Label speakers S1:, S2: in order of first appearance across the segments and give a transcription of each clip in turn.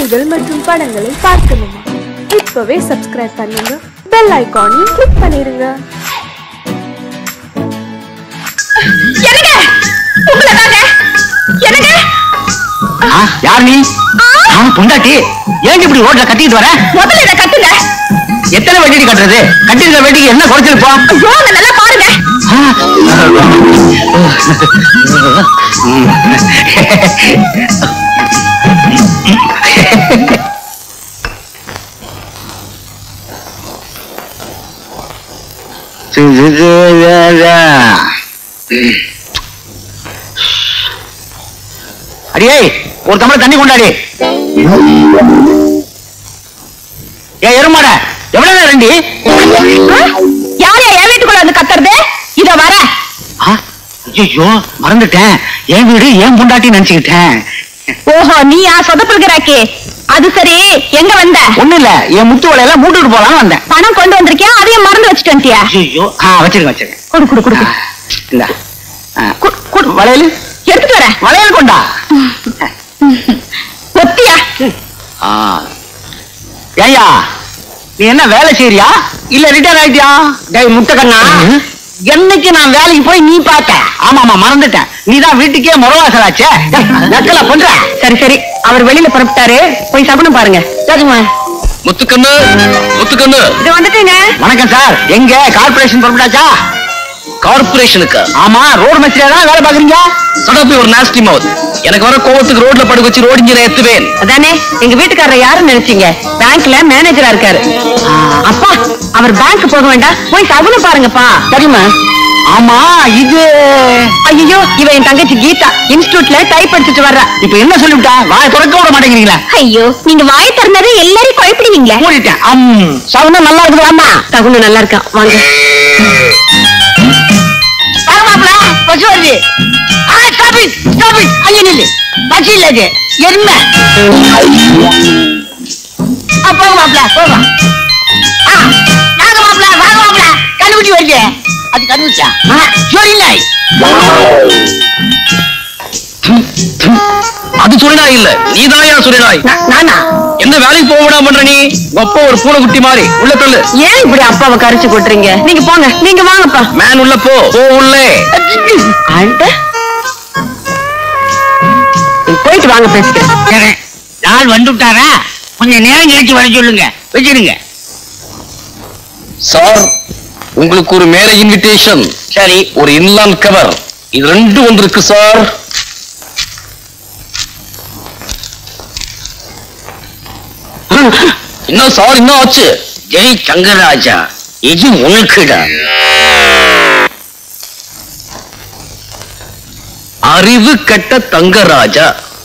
S1: நிகழ்ச்சிகள் மற்றும் படங்களை பார்க்கணுமா இப்பவே சப்ஸ்கிரைப் பண்ணுங்க பெல் ஐகானையும் கிளிக் பண்ணிருங்க
S2: என்னங்க உங்களை தாங்க என்னங்க
S3: ஆ, யார் நீ ஆ, பொண்டாட்டி ஏன் இப்படி ரோட்ல கட்டிட்டு வர
S2: முதல்ல இதை கட்டுங்க
S3: எத்தனை வெட்டி கட்டுறது கட்டிருக்க வெட்டிக்கு என்ன குறைச்சிருப்போம்
S2: ஐயோ அங்க நல்லா பாருங்க
S3: அடியே ஒரு தமிழ் தண்ணி கொண்டாடி ஏ எருமாட எவ்வளவு நேரம் ரெண்டி
S2: யார் என் வீட்டுக்குள்ள வந்து கத்துறது இத வர
S3: ஐயோ மறந்துட்டேன் என் வீடு என் பொண்டாட்டி நினைச்சுக்கிட்டேன்
S2: ஓஹோ நீயா சொதப்புகிறாக்கி அது சரி எங்க வந்த
S3: ஒண்ணு இல்ல என் முத்து வலையெல்லாம் மூட்டுட்டு போலான்னு வந்தேன்
S2: பணம் கொண்டு வந்திருக்கியா அதையும் மறந்து வச்சுட்டு வந்துட்டியா
S3: ஐயோ ஆ வச்சிருக்கேன் வச்சிருக்கேன்
S2: கொடு கொடு கொடு
S3: ஆ, இந்தா ஆ, கு- கு- வளையல்
S2: எடுத்துட்டு வரேன்
S3: வளையல் கொண்டா
S2: ஒத்தியா
S3: ஆ. ஏய்யா நீ என்ன வேலை செய்யறியா இல்ல ரிட்டையர் ஆயிட்டியா டேய் முட்டக்கண்ணா என்னைக்கு நான் வேலைக்கு போய் நீ பார்த்த ஆமா ஆமா மறந்துட்டேன் நீதான் வீட்டுக்கே முறவாசலாச்சே நக்கலா பண்ற
S2: சரி சரி அவர் வெளியில புறப்பட்டாரு போய் சகுனம் பாருங்க
S3: சரிம்மா
S4: முத்துக்கண்ணு முத்துக்கண்ணு
S2: இது வந்துட்டீங்க
S3: வணக்கம் சார் எங்க கார்பரேஷன் புறப்பட்டாச்சா
S4: கார்பரேஷனுக்கு
S3: ஆமா ரோடு மேஸ்திரியா தான் வேலை பாக்குறீங்க
S4: சடப்பி ஒரு நாஸ்டி மவுத் எனக்கு வர கோவத்துக்கு ரோட்ல படுக்க வச்சு ரோடு இன்ஜினை ஏத்துவேன்
S2: அதானே எங்க வீட்டுக்காரர் யாருன்னு நினைச்சீங்க பேங்க்ல மேனேஜரா இருக்காரு அப்பா அவர் பேங்க் போக வேண்டாம் போய் சகுனம் பாருங்கப்பா
S3: சரிம்மா ஆமா இது
S2: ஐயோ இவ என் தங்கச்சி கீதா இன்ஸ்டிடியூட்ல டைப் படிச்சுட்டு வர்றா
S3: இப்ப என்ன சொல்லிவிட்டா வாய திறக்க விட மாட்டேங்கிறீங்களா
S2: ஐயோ நீங்க வாய் திறந்தது எல்லாரையும் குழப்பிடுவீங்களே
S3: மூடிட்டேன் அம் சவுனம் நல்லா இருக்குது அம்மா
S2: சகுனம் நல்லா இருக்கா வாங்க
S3: பரமாப்ல பசு வருது ஆ ஸ்டாப் இட் ஸ்டாப் இட் அங்க நில்லு பஸ் இல்ல இது எருமை ஆ போங்க மாப்ள போங்க ஆ வாங்க மாப்ள வாங்க மாப்ள கண்டுபிடி வருது அது கண்டுபிடிச்சா சொரி நாய்
S4: அது சுரிநாய் இல்ல நீதாயா சுரிநாய்
S3: நா- நானா
S4: என்ன வேலைக்கு போக விடாம பண்ற நீ ஒப்ப ஒரு பூனைக்குட்டி மாதிரி உள்ள தள்ளு
S2: ஏன் இப்படி அப்பாவை கரைச்சு கொட்டுறீங்க நீங்க போங்க நீங்க வாங்கப்பா
S4: மேன் உள்ள போ போ உள்ளே
S2: ஆண்ட போயிட்டு வாங்க பேசிக்கிறேன்
S3: யார் வந்துட்டாரா கொஞ்சம் நேரம் கழிச்சு வர சொல்லுங்க வச்சிருங்க
S4: சார் உங்களுக்கு ஒரு மேல இன்விடேஷன்
S3: சரி
S4: ஒரு இன்லாண்ட் கவர் இது ரெண்டும் வந்திருக்கு சார் என்ன சார் என்ன ஆச்சு
S3: ஜெய் தங்கராஜா இது உனக்குடா
S4: அறிவு கெட்ட தங்கராஜா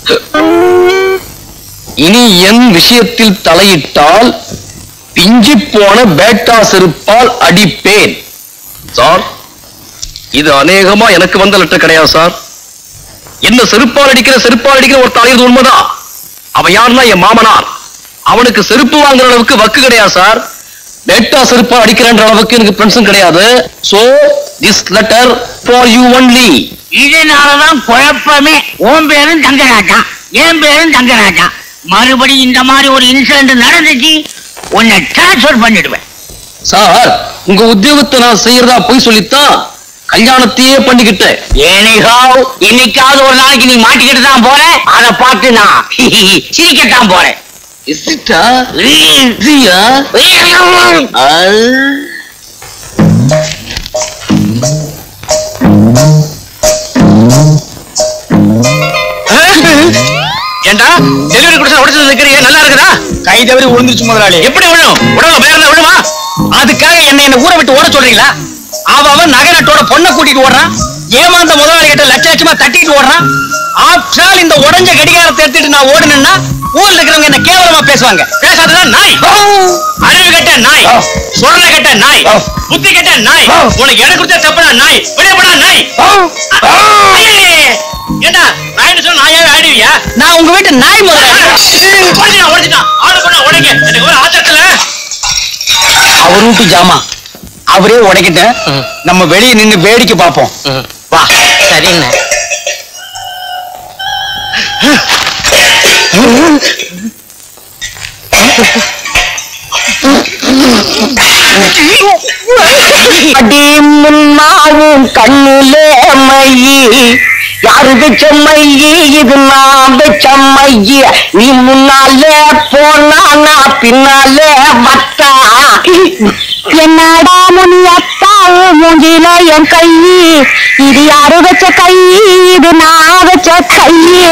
S4: இனி என் விஷயத்தில் தலையிட்டால் பிஞ்சி போன பேட்டா செருப்பால் அடிப்பேன் சார் இது அநேகமா எனக்கு வந்த லெட்டர் கிடையாது சார் என்ன செருப்பால் அடிக்கிற செருப்பால் அடிக்கிற ஒரு தலைவர் உண்மைதான் அவன் யாருன்னா என் மாமனார் அவனுக்கு செருப்பு வாங்குற அளவுக்கு வக்கு கிடையாது சார் பேட்டா செருப்பால் அடிக்கிறன்ற அளவுக்கு எனக்கு பென்ஷன் கிடையாது so this letter for you only
S3: இதனாலதான் குழப்பமே உன் பேரும் தங்கராஜா என் பேரும் தங்கராஜா மறுபடியும் இந்த மாதிரி ஒரு இன்சிடென்ட் நடந்துச்சு உன்னை டிரான்ஸ்பர் பண்ணிடுவேன்
S4: சார் உங்க உத்தியோகத்தை நான் செய்யறதா போய் சொல்லித்தான் கல்யாணத்தையே பண்ணிக்கிட்டேன்
S3: ஏனிகாவ் இன்னைக்காவது ஒரு நாளைக்கு நீ மாட்டிக்கிட்டு தான் போற அதை பார்த்து நான் சிரிக்கத்தான் போறேன்
S4: இசிட்டா இதுயா? ஆ. ஏண்டா டெலிவரி கொடுத்து உடச்சு நிக்கிறீங்க நல்லா இருக்குதா
S3: கை தவறி விழுந்துருச்சு முதலாளி
S4: எப்படி விழும் உடம்புல பேர் விழுமா
S3: அதுக்காக என்ன என்ன ஊரை விட்டு ஓட சொல்றீங்களா அவ அவன் நகை நட்டோட பொண்ணை கூட்டிட்டு ஓடுறான் ஏமாந்த முதலாளி கிட்ட லட்ச லட்சமா தட்டிட்டு ஓடுறான் ஆப்ஷால் இந்த உடஞ்ச கடிகாரத்தை எடுத்துட்டு நான் ஓடுனேன்னா ஊர்ல இருக்கிறவங்க என்ன கேவலமா பேசுவாங்க
S4: பேசாததான் நாய் அறிவு கட்ட நாய் சொல்ற கட்ட நாய் புத்தி கட்ட நாய் உனக்கு எனக்கு கொடுத்த தப்புனா நாய் விடப்படா நாய் ஐயே! ஏண்டா நாய்னு சொன்னா நாயாவே ஆடுவியா
S3: நான் உங்க வீட்டு நாய் முதலாளி
S4: உடச்சிட்டான் உடச்சிட்டான் ஆளு கொண்டா உடைங்க எனக்கு ஒரு ஆச்சத்துல
S3: அவர் வீட்டு ஜாமா அவரே உடைக்கிட்ட நம்ம வெளியே நின்னு வேடிக்கை பார்ப்போம் வா சரிங்க அடி முன்னாவும் கண்ணிலே மையி யாரு வச்ச மையி இது நான் வச்ச மையி நீ முன்னாலே போனா நான் பின்னாலே வத்தா
S2: என்னடா முனி அத்தா மூஞ்சில என் கை இது யாரு வச்ச கை இது நான் வச்ச கை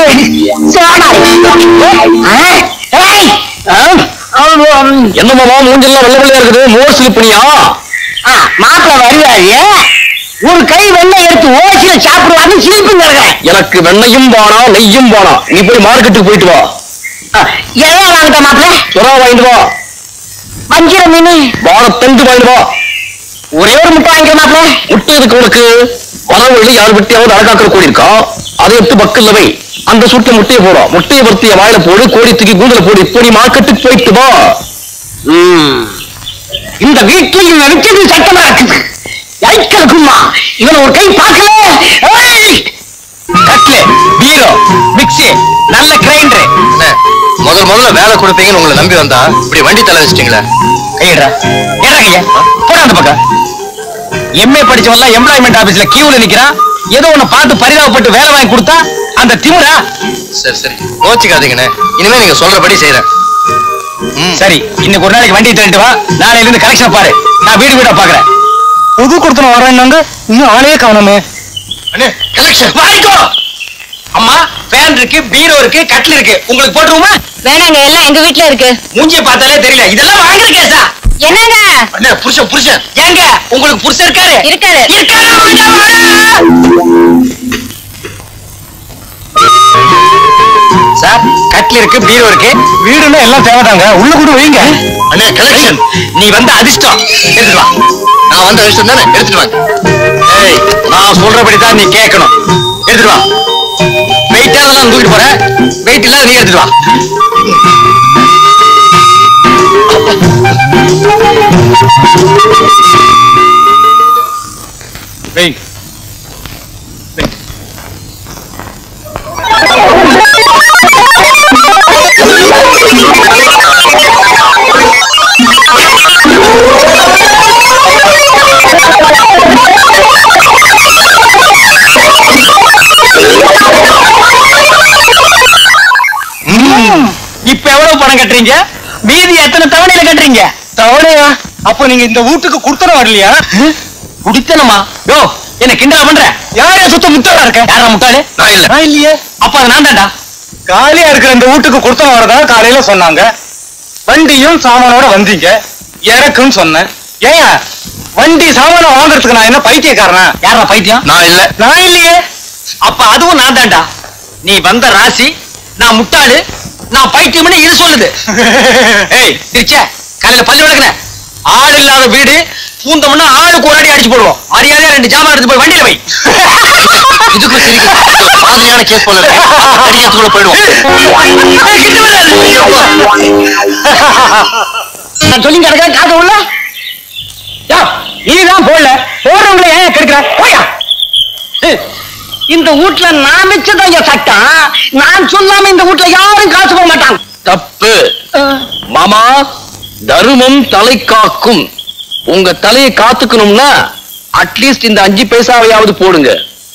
S4: என்னமாமா மூஞ்செல்லாம் வெள்ள வெள்ளையா இருக்குது மோர் சிலிப்பனியா
S3: மாப்பிள்ள வருவாரு ஒரு கை வெண்ணெய் எடுத்து ஓசியில சாப்பிடுவாங்க சிரிப்புங்க
S4: எனக்கு வெண்ணையும் வேணாம் நெய்யும் வேணாம் நீ போய் மார்க்கெட்டுக்கு போயிட்டு வா
S3: எதை வாங்கிட்ட மாப்பிள்ள
S4: சுறா வாங்கிட்டு வா
S3: வஞ்சிர மீன்
S4: வாரத்தண்டு வாங்கிட்டு வா
S3: ஒரே ஒரு முட்டை வாங்கிக்க மாப்பிள்ள
S4: முட்டை இருக்கு உனக்கு வரவழி யார் வெட்டியாவது அழகாக்கிற கோழி இருக்கா அதை எடுத்து பக்கல்ல வை அந்த சுட்ட முட்டையை போடும் முட்டையை வறுத்திய வாயில போடு கோழி தூக்கி கூந்தல போடு இப்போ நீ மார்க்கெட்டுக்கு போயிட்டு வா
S3: இந்த வீட்டுல இவன் வச்சது சட்டமா இருக்குது ஐக்கலுக்குமா இவன் ஒரு கை பார்க்கல ஏய்!
S4: கட்லு பீரோ மிக்ஸி நல்ல கிரைண்டர் முதல் முதல்ல வேலை கொடுப்பீங்கன்னு உங்களை நம்பி வந்தா இப்படி வண்டி தலை வச்சிட்டீங்களே கையிடுறா ஏடா கைய போடா அந்த பக்கம் எம்ஏ படிச்சவன்லாம் எம்ப்ளாய்மெண்ட் ஆபீஸ்ல கியூல நிக்கிறான் ஏதோ ஒண்ணு பார்த்து பரிதாபப்பட்டு வேலை வாங்கி கொடுத்தா அந்த திமுறா
S5: சரி சரி கோச்சிக்காதீங்கண்ணே இனிமே நீங்க சொல்றபடி செய்யறேன்
S4: சரி இன்னைக்கு ஒரு நாளைக்கு வண்டி தள்ளிட்டு வா நாளையில இருந்து கலெக்ஷன் பாரு நான் வீடு வீடா பாக்குறேன் புது கொடுத்தன வரேன்னாங்க இன்னும் ஆளே காணோமே
S5: அண்ணே கலெக்ஷன்
S4: வாங்கிக்கோ அம்மா ஃபேன் இருக்கு பீரோ இருக்கு கட்டில் இருக்கு உங்களுக்கு போட்டுருவோமா
S2: வேணாங்க எல்லாம் எங்க வீட்ல இருக்கு
S4: மூஞ்சிய பார்த்தாலே தெரியல இதெல்லாம் வாங்குற கேஸா
S2: என்னங்க
S5: அண்ணே புருஷன் புருஷன்
S4: ஏங்க உங்களுக்கு புருஷன் இருக்காரு
S2: இருக்காரு
S4: இருக்காரு வாங்க, வாங்க. சார் கட்டில் இருக்கு பீரோ இருக்கு வீடுன்னா எல்லாம் தேவைதாங்க உள்ள கூட வைங்க
S5: அண்ணே கலெக்ஷன்
S4: நீ வந்த அதிர்ஷ்டம் எடுத்துட்டு வா
S5: நான் வந்த விஷயம் தானே எடுத்துட்டு வாங்க
S4: ஏய் நான் சொல்றபடி தான் நீ கேட்கணும் எடுத்துட்டு வா வெயிட் அதெல்லாம் தூக்கிட்டு போற வெயிட் இல்லாத நீ எடுத்துட்டு வா வெய் இப்ப எவ்வளவு பணம் கட்டுறீங்க மீதி எத்தனை தவணையில கட்டுறீங்க தவணையா அப்ப நீங்க இந்த வீட்டுக்கு குடுத்தனம் வரலையா குடித்தனமா யோ என்ன கிண்டலா பண்ற யாரே சுத்த முட்டாளா இருக்க யாரா முட்டாளு
S5: நான் இல்ல
S4: நான் இல்லையே அப்ப அது நான் தான்டா காலியா இருக்கிற இந்த வீட்டுக்கு குடுத்தனம் வரதா காலையில சொன்னாங்க வண்டியும் சாமானோட வந்தீங்க எனக்குன்னு சொன்னேன் ஏன் வண்டி சாமான வாங்குறதுக்கு நான் என்ன பைத்தியக்காரனா யாரா பைத்தியம்
S5: நான் இல்ல
S4: நான் இல்லையே அப்ப அதுவும் நான் தான்டா நீ வந்த ராசி நான் முட்டாளு நான் பைத்தியம்னு இது சொல்லுது ஏய் திருச்ச காலையில பல்லு விளக்குன ஆள் இல்லாத வீடு பூந்தோம்னா ஆளுக்கு ஒரு அடி அடிச்சு போடுவோம் மரியாதையா ரெண்டு ஜாமான் எடுத்து போய் வண்டியில வை
S5: இதுக்கு சிரிக்க மாதிரியான கேஸ் போல இருக்கு அடிக்கிறதுக்குள்ள போயிடுவோம்
S4: ஏய், கிட்ட வராத.
S3: நான் சொல்லி கிடக்க காக்க உள்ள
S4: யா, நீதான் போடல போறவங்களை ஏன் கெடுக்கிற போயா
S3: இந்த வீட்டுல நான் வச்சதான் என் சட்டம் நான் சொல்லாம இந்த வீட்டுல யாரும் காசு போக மாட்டாங்க
S4: தப்பு மாமா தருமம் தலை காக்கும் உங்க தலையை காத்துக்கணும்னா அட்லீஸ்ட் இந்த அஞ்சு பைசாவையாவது போடுங்க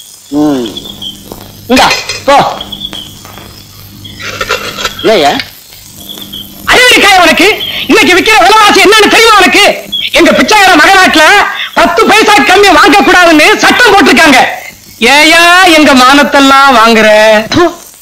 S3: இங்க போ ஏயா
S4: அறிவிக்காய உனக்கு இன்னைக்கு விக்கிற விலைவாசி என்னன்னு தெரியுமா உனக்கு எங்க பிச்சைக்கார மகநாட்டுல பத்து பைசா கம்மி வாங்க கூடாதுன்னு சட்டம் போட்டிருக்காங்க ஏயா எங்க மானத்தெல்லாம் வாங்குற ப்பு.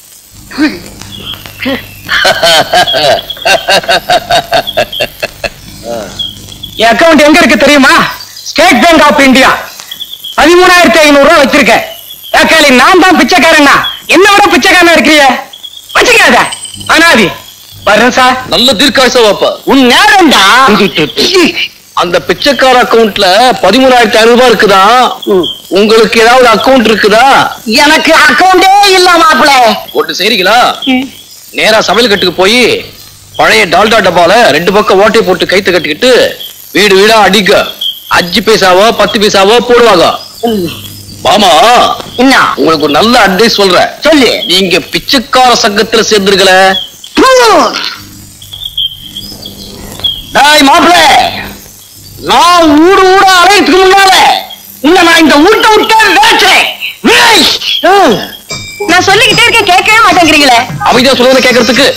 S4: என் அக்கவுண்ட் எங்க இருக்கு தெரியுமா ஸ்டேட் பேங்க் ஆஃப் இந்தியா பதிமூணாயிரத்தி ஐநூறு ரூபாய் வச்சிருக்கேன் தக்காளி நான் தான் பிச்சைக்காரன்னா என்ன விட பிச்சைக்காரனா இருக்கிறிய வச்சுக்காத அனாதி வரேன் சார்
S3: நல்ல தீர்க்காச வாப்பா
S4: உன் நேரம்டா
S3: அந்த பிச்சைக்கார அக்கவுண்ட்ல பதிமூணாயிரத்தி ஐநூறு ரூபாய் இருக்குதா உங்களுக்கு ஏதாவது அக்கவுண்ட் இருக்குதா
S4: எனக்கு அக்கவுண்டே இல்ல மாப்பிள
S3: ஒட்டு செய்றீங்களா நேரா சமையல் கட்டுக்கு போய் பழைய டால்டா டப்பால ரெண்டு பக்கம் ஓட்டை போட்டு கைத்து கட்டிக்கிட்டு வீடு வீடா அடிக்க அஞ்சு பைசாவோ பத்து பைசாவோ போடுவாங்க மாமா
S4: என்ன
S3: உங்களுக்கு ஒரு நல்ல அட்வைஸ் சொல்றேன்
S4: சொல்லு
S3: நீங்க பிச்சைக்கார சங்கத்துல சேர்ந்துருக்கல
S4: டாய் மாப்பிள
S3: நான் ஊடு ஊட அலையத்துக்கு முன்னால உன்னை நான் இந்த ஊட்ட விட்டே வேச்சேன்
S2: நான் சொல்லிக்கிட்டே இருக்கேன் கேட்கவே மாட்டேங்கிறீங்களே
S4: அமைதியா சொல்லுவதை கேட்கறதுக்கு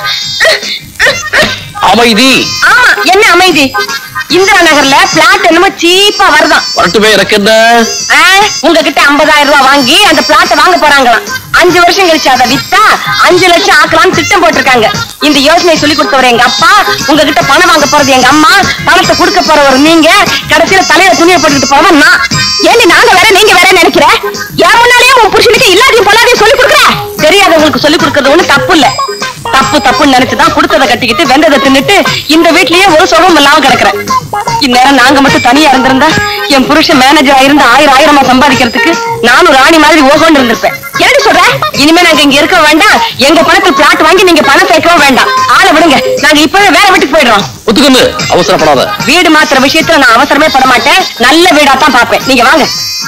S4: அமைதி
S2: ஆமா என்ன அமைதி இந்திரா நகர்ல பிளாட் என்னமோ சீப்பா வருதாம்
S4: வரட்டுமே எனக்கு என்ன
S2: ஆ, உங்ககிட்ட 50000 ரூபாய் வாங்கி அந்த பிளாட்டை வாங்க போறாங்களாம் அஞ்சு வருஷம் கழிச்சு அதை வித்தா அஞ்சு லட்சம் ஆக்கலாம்னு திட்டம் போட்டிருக்காங்க இந்த யோசனை சொல்லி கொடுத்தவர் எங்க அப்பா உங்ககிட்ட பணம் வாங்க போறது எங்க அம்மா பணத்தை கொடுக்க போறவர் நீங்க கடைசியில தலையில துணியை போட்டுட்டு போறவன் நான் ஏண்டி நாங்க வேற நீங்க வேற நினைக்கிற என் முன்னாலேயே உன் புருஷனுக்கு இல்லாதையும் பொல்லாதையும் சொல்லி கொடுக்குற தெரியாதவங்களுக்கு சொல்லி கொடுக்கறது ஒண்ணு தப்பு இல்ல தப்பு தப்புன்னு நினைச்சுதான் கொடுத்ததை கட்டிக்கிட்டு வெந்ததை தின்னுட்டு இந்த வீட்லயே ஒரு சுகம் இல்லாம கிடக்குறேன் இந்நேரம் நாங்க மட்டும் தனியா இருந்திருந்தா என் புருஷன் மேனேஜரா இருந்து ஆயிரம் ஆயிரமா சம்பாதிக்கிறதுக்கு நானும் ராணி மாதிரி ஓகோன்னு இருந்திருப்பேன் என்னடி சொல்ற இனிமே நாங்க இங்க இருக்க வேண்டாம் எங்க பணத்தில் பிளாட் வாங்கி நீங்க பணம் சேர்க்கவும் வேண்டாம் ஆளை விடுங்க நாங்க இப்பவே வேற வீட்டுக்கு போயிடுறோம்
S4: ஒத்துக்கண்ணு அவசரப்படாத
S2: வீடு மாத்துற விஷயத்துல நான் அவசரமே பட மாட்டேன் நல்ல வீடா தான் பாப்பேன் நீங்க வாங்க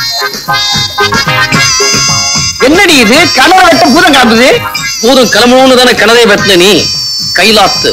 S3: என்னடி இது கணவரை வெட்ட பூதம் காப்புது
S4: பூதம் கிளம்பணும்னு தானே கனதை வெட்டின நீ கைலாத்து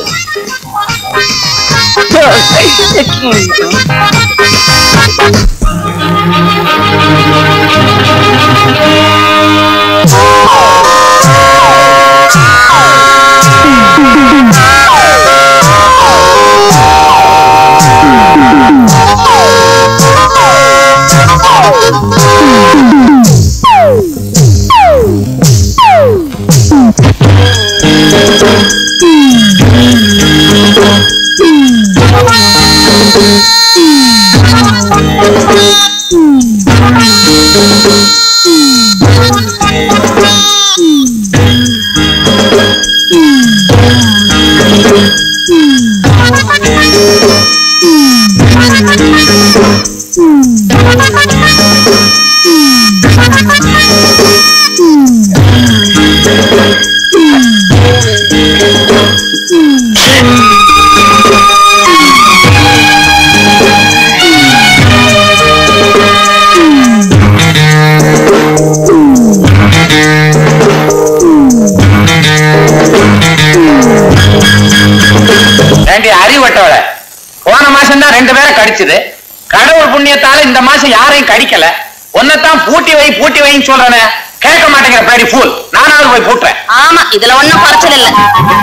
S3: ஏண்டி அறிவட்டவள போன மாசம் தான் ரெண்டு பேரை கடிச்சது கடவுள் புண்ணியத்தால இந்த மாசம் யாரையும் கடிக்கல உன்னைத்தான் பூட்டி வை பூட்டி வைன்னு சொல்றேனே கேட்க மாட்டேங்கிற பேடி ஃபூல் நானாவது போய் பூட்டுறேன்
S2: ஆமா இதுல ஒண்ணும் குறைச்சல் இல்ல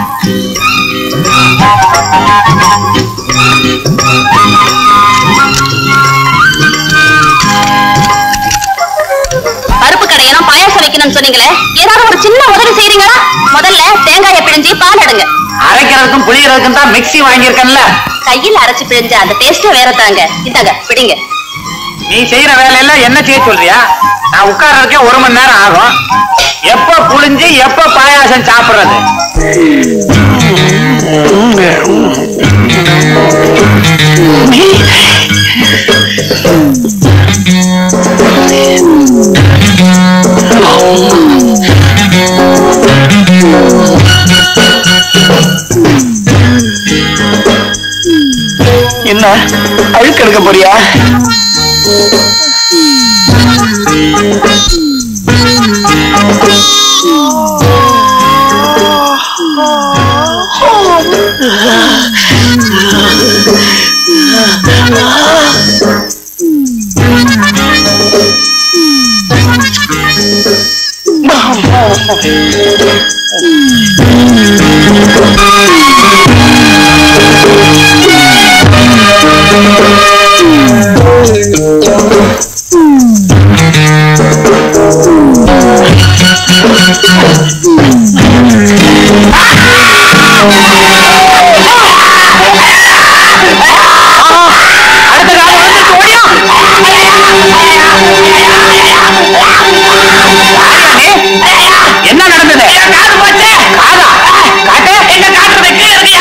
S2: பருப்பு கடையெல்லாம் பாயாசம் வைக்கணும்னு சொன்னீங்களே ஏதாவது ஒரு சின்ன உதவி செய்றீங்களா முதல்ல தேங்காயை பிழிஞ்சு பால் எடுங்க
S3: அரைக்கிறதுக்கும் புளியறதுக்கும் தான் மிக்ஸி வாங்கியிருக்கேன்ல
S2: கையில் அரைச்சு பிழிஞ்ச அந்த டேஸ்டே வேற தாங்க இந்தாங்க பிடிங்க
S3: நீ செய்யற வேலையெல்லாம் என்ன செய்ய சொல்றியா நான் உட்கார்றதுக்கே ஒரு மணி நேரம் ஆகும் எப்ப புளிஞ்சு எப்ப பாயாசம் சாப்பிடுறது என்ன அழுக்கு எடுக்க போறியா அடுத்த காலம் வந்துருச்சு ஓடியும் என்ன நடந்தது காது போச்சு காதா காட்டு எங்க காட்டுறது கீழே இருக்கியா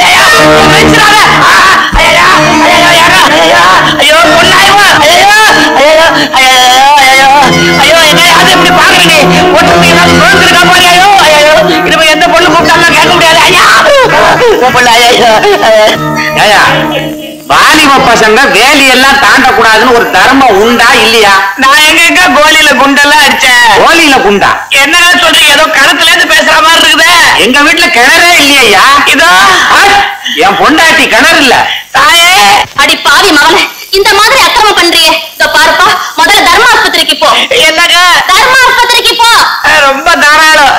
S3: ஐயோ பொண்ணாயுமா ஐயோ ஐயோ ஐயோ ஐயோ ஐயோ என்ன அது இப்படி பாக்குறீங்க ஒட்டு நோக்கிருக்கா போய் ஐயோ ஐயோ இனிமே எந்த பொண்ணு கூப்பிட்டாலும் கேட்க முடியாது ஐயா உன் பொண்ணு ஐயோ ஐயா வாலிப பசங்க வேலியெல்லாம் தாண்டக்கூடாதுன்னு ஒரு தர்மம் உண்டா இல்லையா நான் எங்க எங்க கோலியில குண்டெல்லாம் அடிச்சேன் கோலியில குண்டா என்ன சொல்றீங்க ஏதோ கணத்துல இருந்து பேசுற மாதிரி இருக்குதே எங்க வீட்டுல கிணறே இல்லையா இதோ என் பொண்டாட்டி கிணறு இல்ல தாயே
S2: அடி பாவி மகனே இந்த மாதிரி அக்கிரமம் பண்றியே இதோ பாருப்பா முதல்ல தர்ம ஆஸ்பத்திரிக்கு போ
S3: என்னங்க
S2: தர்ம ஆஸ்பத்திரிக்கு போ
S3: ரொம்ப தாராளம்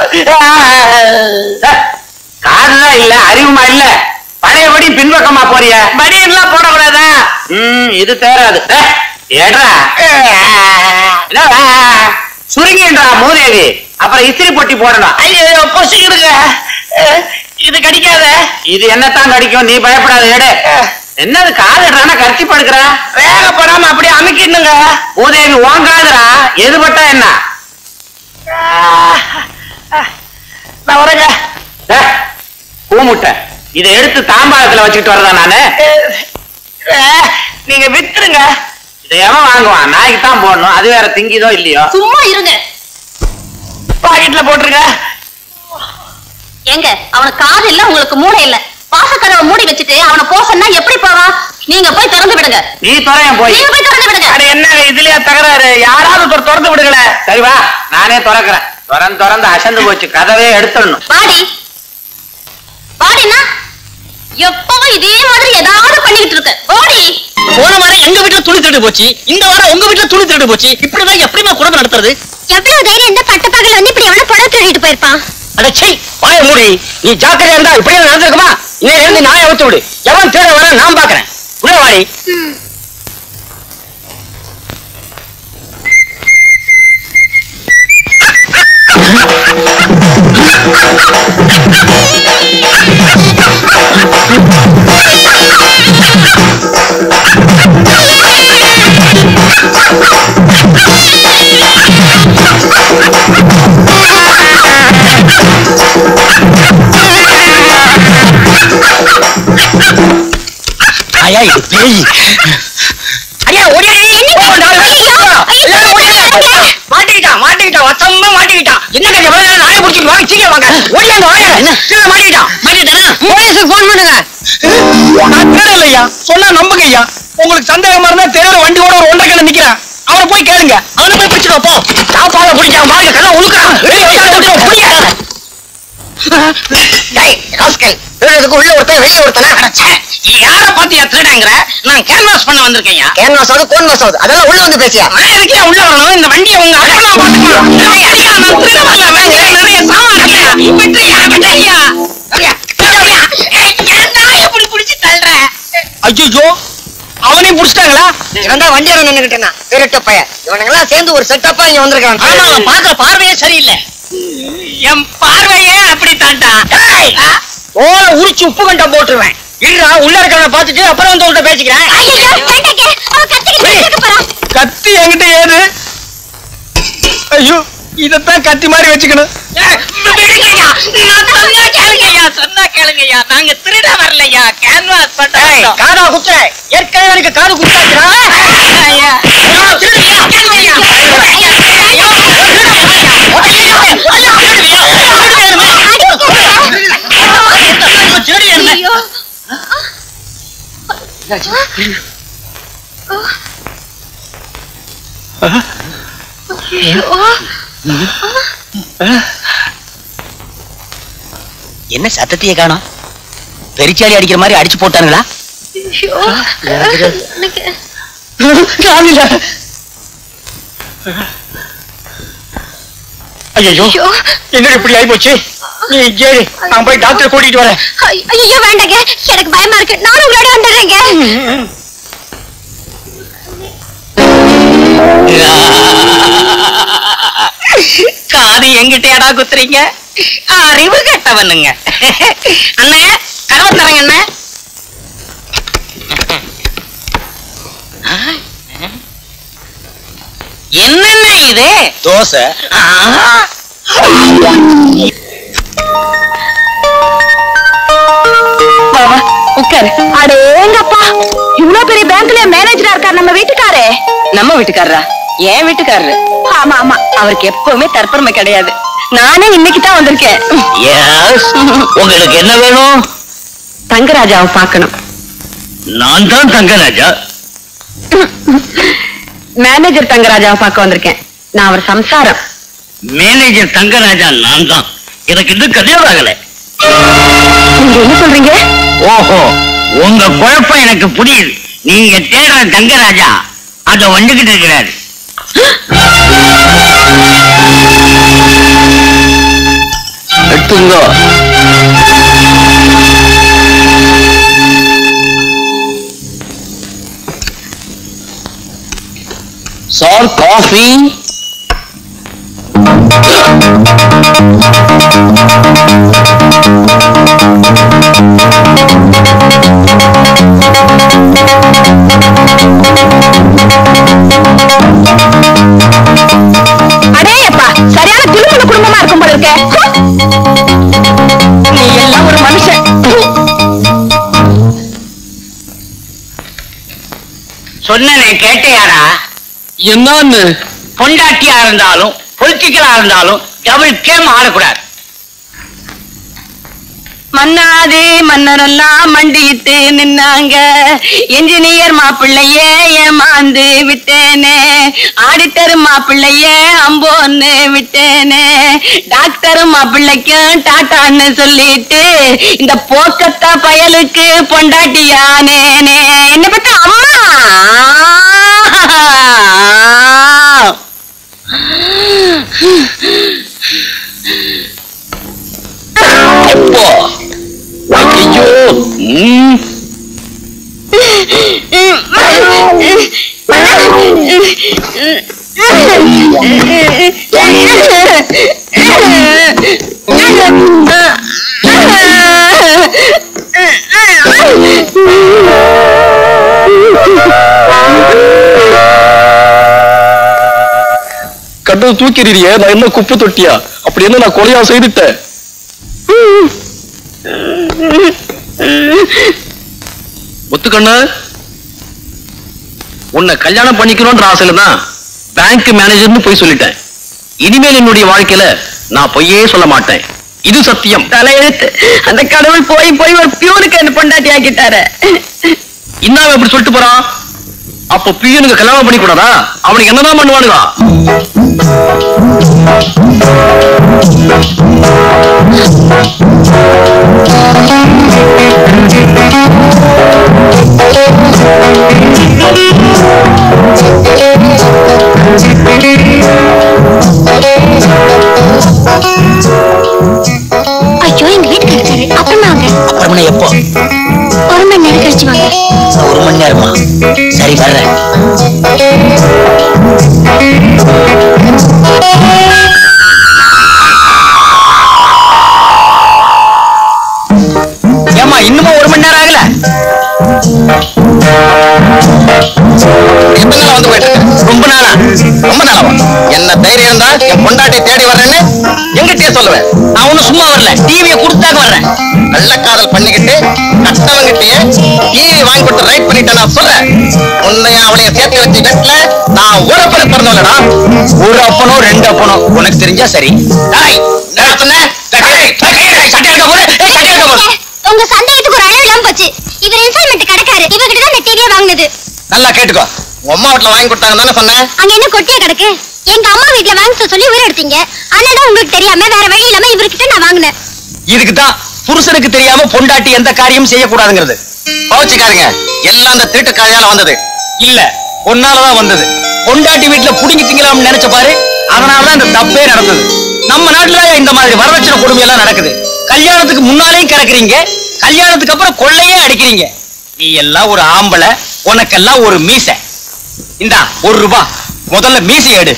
S3: காதுதான் இல்ல அறிவுமா இல்ல பழையபடி பின்பக்கமா போறிய மடியெல்லாம் போடக்கூடாதா ம் இது தேராது ஏய், ஏட்ரா என்னடா? சுருங்கின்றா மூதேவி அப்புறம் இஸ்திரி பொட்டி போடணும் ஐயோ பொசிக்கிடுங்க இது கடிக்காத இது என்னத்தான் கடிக்கும் நீ பயப்படாத எடு என்னது காதுடுறானா கடிச்சு படுக்கிற வேகப்படாம அப்படியே அமைக்கிடுங்க மூதேவி ஓங்காதுடா எது பட்டா என்ன நான் வரேங்க பூமுட்டை இதை எடுத்து தாம்பாளத்துல வச்சுக்கிட்டு வரதா நானு நீங்க வித்துருங்க இதை எவன் வாங்குவான் நாய்க்கு தான் போடணும் அது வேற திங்கிதோ இல்லையோ
S2: சும்மா இருங்க
S3: பாக்கெட்ல போட்டுருங்க
S2: ஏங்க அவனுக்கு காது இல்ல உங்களுக்கு மூளை இல்ல வாசக்கதவை மூடி வச்சுட்டு அவனை போக சொன்னா எப்படி போவான் நீங்க போய் திறந்து விடுங்க
S3: நீ துறையன் போய்
S2: நீங்க போய் திறந்து விடுங்க
S3: அட என்ன இதுலயா தகராறு யாராவது ஒருத்தர் திறந்து விடுங்களே சரி வா நானே திறக்கிறேன் திறந்து திறந்து அசந்து போச்சு கதவே எடுத்துடணும்
S2: வாடி வாடினா எப்பவும் இதே மாதிரி ஏதாவது பண்ணிக்கிட்டு இருக்க ஓடி
S6: போன வாரம் எங்க வீட்டுல துணி திருடு போச்சு இந்த வாரம் உங்க வீட்டுல துணி திருடு போச்சு இப்படிதான் எப்படிமா குடும்பம் நடத்துறது
S2: எவ்வளவு தைரியம் இந்த பட்டப்பகல வந்து இப்படி எவன புடவை திருடிட்டு போயிருப்பான்
S6: அடச்சை வாய மூடி நீ ஜாக்கிரதையா இருந்தா இப்படியே நடந்திருக்குமா இன்னையில இருந்து நாயை அவுத்து விடு எவன் திருட வர நான் பாக்குறேன் உள்ள வாடி ஐயா இது பேய் ஐயா ஓடியாடி ஓ, நாலு பேர் சுத்தம். எல்லாரும் ஓடியாங்க. மாட்டிக்கிட்டான் மாட்டிக்கிட்டான் வசமா மாட்டிக்கிட்டான் என்னங்க எவ்வளவு நேரம் நாயை பிடிச்சிட்டு வாங்க சீக்கிரம் வாங்க ஓடியாங்க வாங்க கீழே மாட்டிக்கிட்டான் மாட்டிக்கிட்டானா போலீஸுக்கு போன் பண்ணுங்க நான் தேடல ஐயா சொன்னா நம்புங்க ஐயா உங்களுக்கு சந்தேகமா இருந்தா தெருவில் வண்டியோட ஒரு ஒன்றரை கடை நிக்கிறான் அவனை போய் கேளுங்க அவனை போய் பிடிச்சிட்டு வா, போ சாப்பாட பிடிச்சான் பாருங்க கண்ணா உழுக்கிறான் வெளியே வந்தாலும் பிடிக்காத டேய் ராஸ்கல் திருடுறதுக்கு உள்ள ஒருத்தன் வெளிய ஒருத்தனா யார பாத்தியா திருடங்கிற நான் கேன்வாஸ் பண்ண வந்திருக்கேன் கேன்வாஸ் ஆகுது கோன்வாஸ் ஆகுது அதெல்லாம் உள்ள வந்து பேசியா நான் எதுக்கே உள்ள வரணும் இந்த வண்டியை உங்க அப்பா பாத்துக்கலாம் நான் ஐயா நான் திருட வரல வாங்க நிறைய சாமான் இருக்கு விட்டுறியா விட்டுறியா எப்படி பிடிச்சு தள்ளுற ஐயோ அவனையும் புடிச்சிட்டாங்களா
S7: இவன் தான் வண்டியில நின்னுகிட்டேனா திருட்டு பையன் இவனுங்கெல்லாம் சேர்ந்து ஒரு செட்டப்பா இங்க வந்திருக்கான்
S6: ஆமா அவன் பாக்குற பார்வையே சரியில்லை
S3: என் பார்வையே அப்படி தாண்டா
S6: ஓல உரிச்சு உப்பு கண்டம் போட்டுருவேன் இல்ல உள்ள இருக்கிறவன பாத்துட்டு அப்புறம் வந்து உங்கள்ட்ட பேசிக்கிறேன்
S2: ஐயோ வேண்டாங்க அவன் கத்திக்கிட்டு இருக்க போறான்
S3: கத்தி என்கிட்ட ஏது ஐயோ இதத்தான் கத்தி மாதிரி வச்சுக்கணும்
S6: விடுங்கய்யா, நான் சொன்னா கேளுங்கய்யா, சொன்னா கேளுங்கய்யா. நாங்க திருட வரலையா, canvas பண்ண வந்தோம்.
S3: காதா குத்துற ஏற்கனவே எனக்கு காது குத்தாச்சுடா
S6: ஐயா, ஐயோ, திருடுங்கய்யா, கேளுங்கய்யா. ஐயா, ஐயோ, திருடுங்கய்யா. ஐயோ, ஐயோ, திருடுங்கய்யா. திருடுங்கய்யா. திருடுங்கய்யா.
S2: ஐயோ
S6: என்ன சத்தத்தையே காணோம் பெரிச்சாலி அடிக்கிற மாதிரி அடிச்சு போட்டானுங்களா
S3: ஐயோ என்ன இப்படி ஆயி போச்சு நீ ஏறி நான் போய் டாக்டர் கூட்டிட்டு வரேன்
S2: ஐயோ வேண்டாங்க எனக்கு பயமா இருக்கு நானும் உங்களோட வந்துடுறேங்க
S6: காது எங்கிட்டயாடா குத்துறீங்க அறிவு கட்டவனுங்க அண்ணே கதவை தரங்க அண்ணே என்னென்ன இது தோசை
S2: உட்காரு அடேங்கப்பா இவ்வளவு பெரிய பேங்க்ல மேனேஜரா இருக்கார் நம்ம வீட்டுக்காரே
S8: நம்ம வீட்டுக்காரரா என் வீட்டுக்காரரு
S2: ஆமா ஆமா
S8: அவருக்கு எப்பவுமே தற்பெருமை கிடையாது நானே இன்னைக்கு தான் வந்திருக்கேன்
S6: எஸ் உங்களுக்கு என்ன வேணும்
S8: தங்கராஜாவை பார்க்கணும்
S6: நான் தான் தங்கராஜா
S8: மேனேஜர் தங்கராஜாவை பார்க்க வந்திருக்கேன் நான் அவர் சம்சாரம்
S6: மேனேஜர் தங்கராஜா நான் தான் எனக்கு இன்னும் கல்யாணம் ஆகல
S8: நீங்க என்ன சொல்றீங்க
S3: ஓஹோ உங்க குழப்பம் எனக்கு புரியுது நீங்க தேடுற தங்கராஜா அத வந்துகிட்டு இருக்கிறாரு
S4: எடுத்துங்க சார் காஃபி
S2: அடேயப்பா சரியான திருமண குடும்பமா இருக்கும் போல இருக்க நீ எல்லாம் ஒரு மனுஷன்
S3: சொன்னனே கேட்டையாரா
S4: என்னன்னு
S3: பொண்டாட்டியா இருந்தாலும் பொலிட்டிக்கலா இருந்தாலும் டபுள் கேம் ஆடக்கூடாது
S2: மன்னாதே மன்னரெல்லாம் மண்டியிட்டு நின்னாங்க என்ஜினியர் மாப்பிள்ளையே ஏமாந்து விட்டேனே ஆடிட்டர் மாப்பிள்ளையே அம்போன்னு விட்டேனே டாக்டர் மாப்பிள்ளைக்கும் டாட்டான்னு சொல்லிட்டு இந்த போக்கத்தா பயலுக்கு பொண்டாட்டியானேனே என்ன பத்த அம்மா
S4: அப்பா ஐயோ ம் கட்டது தூக்கிறீரியே நான் என்ன குப்பை தொட்டியா அப்படி என்ன நான் கொலையா செய்துட்டேன் ஒத்துக்கண்ணு உன்னை கல்யாணம் பண்ணிக்கணும்ன்ற ஆசையில தான் பேங்க் மேனேஜர்னு போய் சொல்லிட்டேன் இனிமேல் என்னுடைய வாழ்க்கையில நான் பொய்யே சொல்ல மாட்டேன் இது சத்தியம்
S2: தலையெழுத்து அந்த கடவுள் போய் போய் ஒரு பியூனுக்கு என்ன பொண்டாட்டி ஆக்கிட்டாரு
S4: இன்னாம இப்படி சொல்லிட்டு போறான் அப்போ பியூனுக்கு கல்யாணம் பண்ணி கூடாதா அவனுக்கு என்னதான் பண்ணுவானுங்க
S9: ஐயோ எங்க வீட்டுக்கு இருக்காரு அப்புறமா வாங்க
S6: அப்புறமனே எப்போ
S9: ஒரு மணி நேரம் கழிச்சு வாங்க
S6: ஒரு மணி நேரமா சரி வர்றேன் ஏமா இன்னுமா ஒரு மணி நேரம் ஆகல
S5: எத்தனை நாள் வந்து போயிட்டு இருக்க?
S6: ரொம்ப நாளா
S5: ரொம்ப நாளாவா என்ன தைரியம் இருந்தா என் பொண்டாட்டி தேடி வர்றேன்னு எங்கிட்டயே சொல்லுவேன்
S6: நான் ஒண்ணும் சும்மா வரல டிவியை கொடுத்தாக வர்றேன்
S5: கள்ளக்காதல் பண்ணிக்கிட்டு கட்டவங்கிட்டயே டிவி வாங்கி கொடுத்து ரைட் பண்ணிட்டேன் நான் சொல்றேன் உன்னைய அவளைய சேர்த்து வச்சு வீட்டுல நான் ஒரு அப்பனை பிறந்தவளடா
S6: ஒரு அப்பனோ ரெண்டு அப்பனோ உனக்கு தெரிஞ்சா சரி
S5: டேய், என்ன சொன்ன டேய், டேய், டேய், டேய், சட்டை எடுக்க போடு, டேய், சட்டை எடுக்க போடு.
S9: உங்க சந்தேகத்துக்கு ஒரு அளவு இல்லாம போச்சு இவர் இன்ஸ்டால்மெண்ட் கிடக்காரு இவகிட்ட தான் இந்த டிவியை வாங்கினது
S5: நல்லா கேட்டுக்கோ உங்க அம்மா வீட்டுல வாங்கி கொடுத்தாங்க தானே சொன்னேன்
S9: அங்க என்ன கொட்டியா கிடக்கு எங்க அம்மா வீட்ல வாங்க சொல்லி உயிர் எடுத்தீங்க அதனால உங்களுக்கு தெரியாம வேற வழி இல்லாம இவர்கிட்ட நான் வாங்கினேன்
S6: இதுக்கு தான் புருஷனுக்கு தெரியாம பொண்டாட்டி எந்த காரியமும் செய்யக்கூடாதுங்கிறது
S5: பவுச்சுக்காருங்க எல்லாம் அந்த திருட்டு காயால வந்தது
S6: இல்ல ஒன்னாலதான் வந்தது பொண்டாட்டி வீட்டுல புடுங்கி திங்கலாம்னு நினைச்ச பாரு அதனாலதான் இந்த தப்பே நடந்தது நம்ம நாட்டுல இந்த மாதிரி வரதட்சணை கொடுமை எல்லாம் நடக்குது கல்யாணத்துக்கு முன்னாலேயும் கிடக்குறீங்க கல்யாணத்துக்கு அப்புறம் கொள்ளையே அடிக்கிறீங்க நீ எல்லாம் ஒரு ஆம்பளை உனக்கெல்லாம் ஒரு மீசை இந்தா ஒரு ரூபா முதல்ல மீசை எடு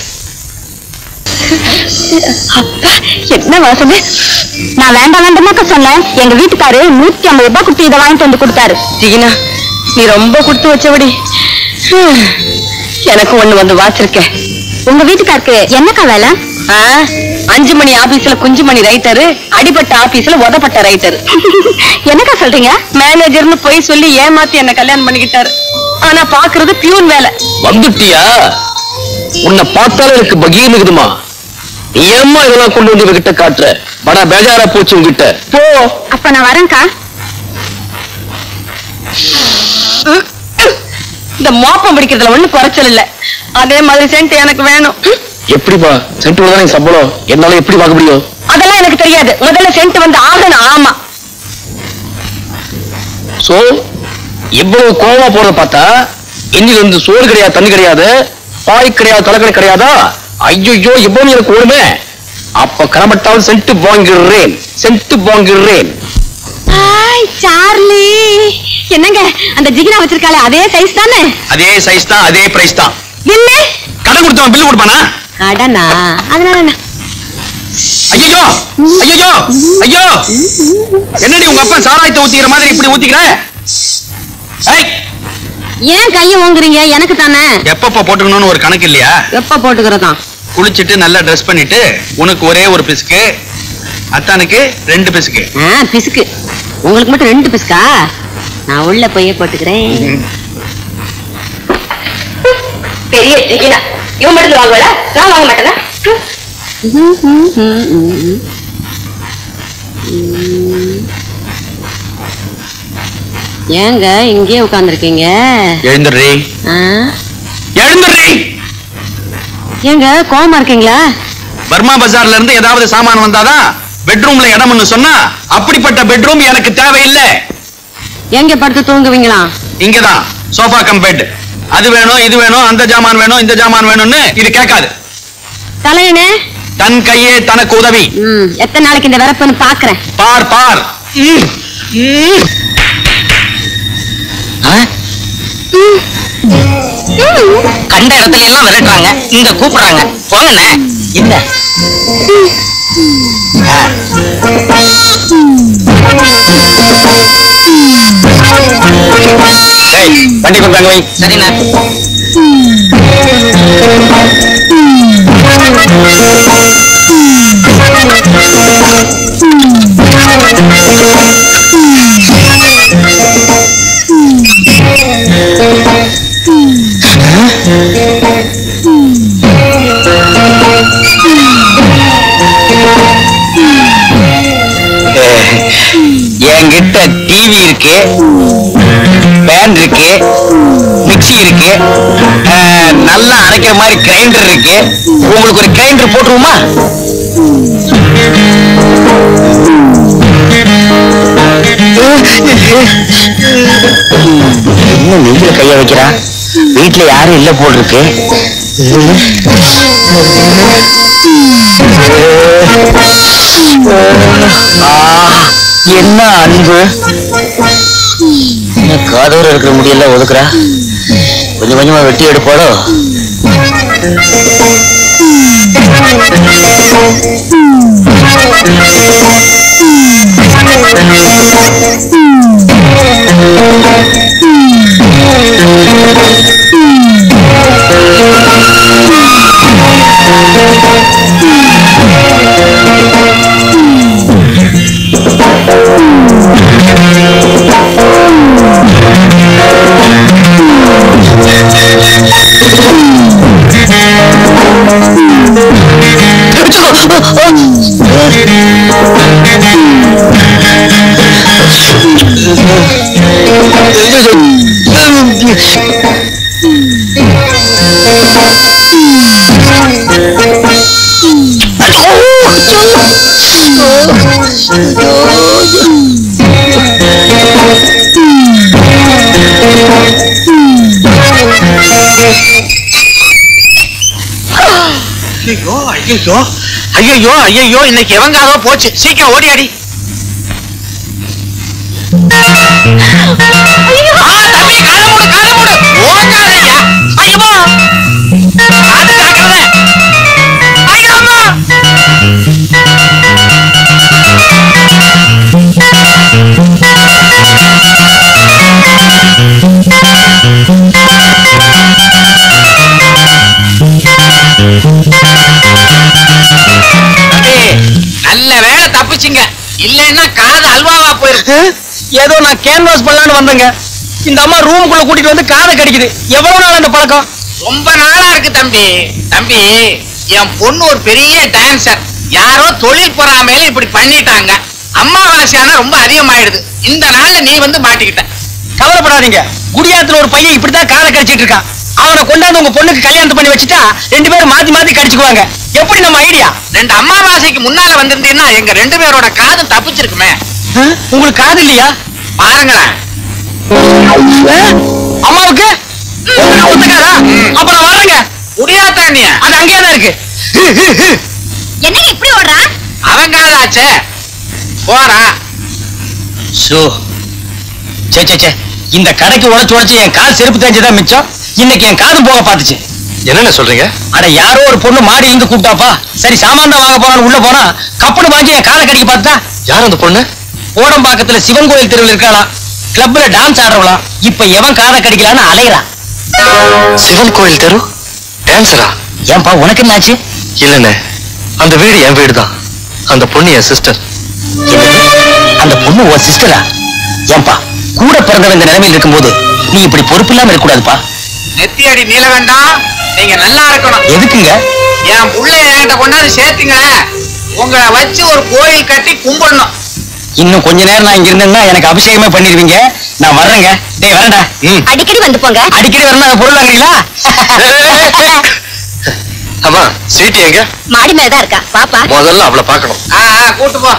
S2: என்ன வாசனை நான் வேண்டாம் வேண்டாமாக்க சொன்னேன் எங்க வீட்டுக்காரு நூத்தி ஐம்பது ரூபாய் கொடுத்து இதை வாங்கிட்டு வந்து கொடுத்தாரு ஜீனா நீ ரொம்ப கொடுத்து வச்சபடி ஹம், எனக்கு ஒண்ணு வந்து வாச்சிருக்கேன் உங்க வீட்டுக்காருக்கு என்னக்கா வேலை அஞ்சு மணி ஆபீஸ்ல குஞ்சு மணி ரைட்டரு அடிபட்ட ஆபீஸ்ல உதப்பட்ட ரைட்டர் என்னக்கா சொல்றீங்க மேனேஜர்னு போய் சொல்லி ஏமாத்தி என்ன கல்யாணம் பண்ணிக்கிட்டாரு ஆனா பாக்குறது பியூன் வேலை
S4: வந்துட்டியா உன்னை பார்த்தாலே எனக்கு பகீர்னு இருக்குதுமா நீ ஏம்மா இதெல்லாம் கொண்டு வந்து இவகிட்ட காட்டுற படா பேஜாரா போச்சு உங்ககிட்ட
S2: போ அப்ப நான் வரேன்க்கா இந்த மோப்பம் பிடிக்கிறதுல ஒண்ணு குறைச்சல் இல்ல அதே மாதிரி சென்ட் எனக்கு வேணும்
S4: எப்படிப்பா சென்ட் தானே சம்பளம் என்னால எப்படி பார்க்க முடியும்
S2: அதெல்லாம் எனக்கு தெரியாது முதல்ல சென்ட் வந்து ஆகணும் ஆமா
S4: சோ இவ்வளவு கோவமா போறத பார்த்தா இன்னில இருந்து சோறு கிடையாது தண்ணி கிடையாது பாய் கிடையாது தலைக்கடை கிடையாதா ஐயோ இவ்வளவு எனக்கு ஓடுமே அப்ப கிளம்பட்டால் சென்ட் வாங்கிடுறேன் சென்ட் வாங்கிடுறேன்
S2: ஹாய் சார்லி என்னங்க அந்த ஜிகினா வச்சிருக்காளே அதே சைஸ் தானே
S4: அதே சைஸ் தான் அதே பிரைஸ் தான்
S2: பில்லு
S4: கடன் கொடுத்தவன் பில்லு கொடுப்பானா
S2: கடனா அதனால என்ன
S4: ஐயோ ஐயோ ஐயோ என்னடி உங்க அப்பா சாராயத்தை ஊத்திக்கிற மாதிரி இப்படி ஊத்திக்கிற ஏய்,
S2: ஏன் கைய ஓங்குறீங்க எனக்கு தானே
S4: எப்பப்ப போட்டுக்கணும்னு ஒரு கணக்கு இல்லையா
S2: எப்ப போட்டுக்கிறதான்
S4: குளிச்சிட்டு நல்லா ட்ரெஸ் பண்ணிட்டு உனக்கு ஒரே ஒரு பிஸ்கு அத்தானுக்கு ரெண்டு பிஸ்கு
S2: ஆ பிசுக்கு உங்களுக்கு மட்டும் ரெண்டு பிசுக்கா நான் உள்ள போய் போட்டுக்கிறேன்
S8: பெரிய ஜிகினா இவன் மட்டும் வாங்குவல நான் வாங்க மாட்டேனா
S2: ஏங்க இங்கேயே உட்காந்துருக்கீங்க
S4: எழுந்துடுறி எழுந்துடுறி
S2: ஏங்க கோவமா இருக்கீங்களா
S4: பர்மா பஜார்ல இருந்து ஏதாவது சாமான் வந்தாதான் பெட்ரூம்ல இடம்னு சொன்னா அப்படிப்பட்ட பெட்ரூம் எனக்கு தேவையில்லை
S2: எங்க படுத்து தூங்குவீங்களா
S4: இங்கதான் சோஃபா கம் பெட் அது வேணும் இது வேணும் அந்த ஜாமான் வேணும் இந்த ஜாமான் வேணும்னு இது கேட்காது
S2: தலையனே
S4: தன் கையே தனக்கு உதவி
S2: ம் எத்தனை நாளைக்கு இந்த வரப்புன்னு பாக்குறேன்
S4: பார் பார் ம், ம்.
S6: கண்ட இடத்துல எல்லாம் விரட்டுறாங்க இங்க கூப்பிடுறாங்க போங்கண்ணே இந்த
S4: ஏய், வண்டி கொண்டாங்க வை
S6: சரிண்ணா
S3: என்கிட்ட டிவி இருக்கு பேன் இருக்கு மிக்ஸி இருக்கு அஹ், நல்லா அரைக்கிற மாதிரி கிரைண்டர் இருக்கு உங்களுக்கு ஒரு கிரைண்டர் போட்டுருவோமா என்ன நெஞ்சில கைய வைக்கிறா வீட்டுல யாரும் இல்ல போல் இருக்கு ஆ, என்ன அன்பு என்ன காதோர இருக்கிற முடியெல்லாம் ஒதுக்குறா கொஞ்சம் கொஞ்சமா வெட்டி எடுப்பாளோ
S6: ஐயோ ஐயோ ஐயோ ஐயோ இன்னைக்கு எவங்காதோ போச்சு சீக்கிரம் ஓடி அடி ஆ, தம்பி, காதை மூடு, காதை மூடு. ஓங்காதய்யா. ஐயம்மா. காது ஜாக்கிரதை. ஐயோ, அம்மா. தம்பி, நல்ல வேலை தப்பிச்சிங்க இல்லைன்னா காது அல்வாவா போயிருக்கு
S3: ஏதோ நான் கேன்வாஸ் பண்ணலான்னு வந்தேங்க இந்த அம்மா ரூமுக்குள்ள கூட்டிட்டு வந்து காதை கடிக்குது எவ்வளவு நாள் அந்த பழக்கம்
S6: ரொம்ப நாளா இருக்கு தம்பி தம்பி என் பொண்ணு ஒரு பெரிய டான்சர் யாரோ தொழில் பொறாமையில இப்படி பண்ணிட்டாங்க அம்மாவாசையான ரொம்ப அதிகமாயிடுது இந்த நாள்ல நீ வந்து மாட்டிக்கிட்ட
S3: கவலைப்படாதீங்க குடியாத்துல ஒரு பையன் இப்படித்தான் காதை கடிச்சிட்டு இருக்கான் அவனை கொண்டாந்து உங்க பொண்ணுக்கு கல்யாணம் பண்ணி வச்சுட்டா ரெண்டு பேரும் மாத்தி மாத்தி கடிச்சுக்குவாங்க எப்படி நம்ம ஐடியா
S6: ரெண்டு அம்மாவாசைக்கு முன்னால வந்திருந்தீங்கன்னா எங்க ரெண்டு பேரோட காதும் தப்பிச்சிருக்குமே
S3: உங்களுக்கு காது இல்லையா
S6: பாருங்களேன்
S3: அம்மாவுக்கு ஒத்துக்காதா அப்புறம் வர்றேங்க
S6: முடியாதா நீ
S3: அது அங்கேயே தான் இருக்கு
S9: என்னங்க இப்படி ஓடுறா
S6: அவங்க ஆச்சே போறா
S3: ஷோ சே சே சே இந்த கடைக்கு உழைச்சு உழைச்சு என் கால் செருப்பு தேஞ்சதான் மிச்சம் இன்னைக்கு என் காது போக பார்த்துச்சு
S4: என்னென்ன சொல்றீங்க
S3: அட யாரோ ஒரு பொண்ணு மாடி இருந்து கூப்பிட்டாப்பா சரி சாமான் தான் வாங்க போறான்னு உள்ள போனா கப்புனு வாங்கி என் காலை கடிக்க பார்த்தா
S4: யார் அந்த பொண்ணு
S3: ஓடம்பாக்கத்துல சிவன் கோயில் தெருவில் இருக்காளாம் கிளப்ல டான்ஸ் ஆடுறவளாம் இப்ப எவன் காதை கடிக்கலான்னு அலையறான்
S4: சிவன் கோயில் தெரு டான்சரா
S3: ஏன்பா உனக்கு என்னாச்சு
S4: இல்லண்ணே அந்த வீடு என் வீடு தான் அந்த பொண்ணு என் சிஸ்டர்
S3: என்னது? அந்த பொண்ணு உன் சிஸ்டரா ஏன்பா கூட பிறந்தவன் இந்த நிலைமையில் இருக்கும்போது நீ இப்படி பொறுப்பு இல்லாம இருக்கக்கூடாதுப்பா
S6: நெத்தியடி நீலகண்டம் நீங்க நல்லா இருக்கணும்
S3: எதுக்குங்க
S6: என் புள்ள என்கிட்ட கொண்டாந்து சேர்த்துங்களேன் உங்களை வச்சு ஒரு கோயில் கட்டி கும்பிடணும்
S3: இன்னும் கொஞ்ச நேரம் நான் இங்க இருந்தேன்னா எனக்கு அபிஷேகமே பண்ணிடுவீங்க நான் வர்றேங்க டேய் வரேன்டா ம்
S9: அடிக்கடி வந்து போங்க
S3: அடிக்கடி வரணும் அந்த பொருள் வாங்குறீங்களா
S4: அம்மா ஸ்வீட்டி எங்க
S9: மாடி மேல தான் இருக்கா பாப்பா
S4: முதல்ல அவளை பார்க்கணும்
S6: ஆ ஆ, கூட்டு போ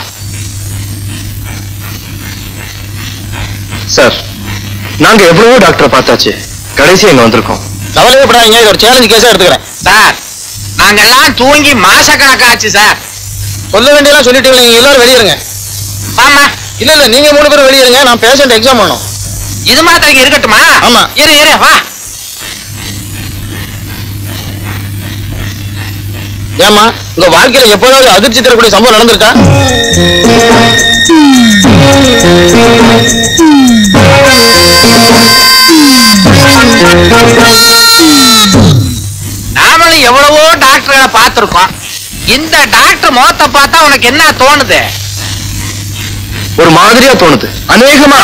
S4: சார் நாங்க எவ்வளவோ டாக்டரை பார்த்தாச்சு கடைசி இங்க வந்திருக்கோம்
S3: கவலையே படாதீங்க இது ஒரு சேலஞ்ச் கேஸா எடுத்துக்கிறேன்
S6: சார் நாங்கெல்லாம் தூங்கி மாசக்கணக்காச்சு சார்
S3: சொல்ல வேண்டியதெல்லாம் சொல்லிட்டீங்க நீங்க எல்லாரும் வெளியிருங்க
S6: ஆமா
S3: இல்ல இல்ல நீங்க மூணு பேரும் வெளியிருங்க நான் பேஷண்ட் எக்ஸாம் பண்ணணும்
S6: இது மாத்திரம் இங்க இருக்கட்டுமா
S3: ஆமா.
S6: இரு இரு வா
S3: ஏமா உங்க வாழ்க்கையில எப்போதாவது அதிர்ச்சி தரக்கூடிய சம்பவம் நடந்திருக்கா
S6: நாமளும் எவ்வளவோ டாக்டர்களை பார்த்திருக்கோம் இந்த டாக்டர் முகத்தை பார்த்தா உனக்கு என்ன தோணுது
S4: ஒரு மாதிரியா தோணுது அநேகமா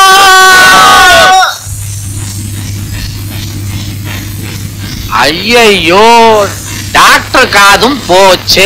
S6: ஐயையோ டாக்டர் காதும் போச்சு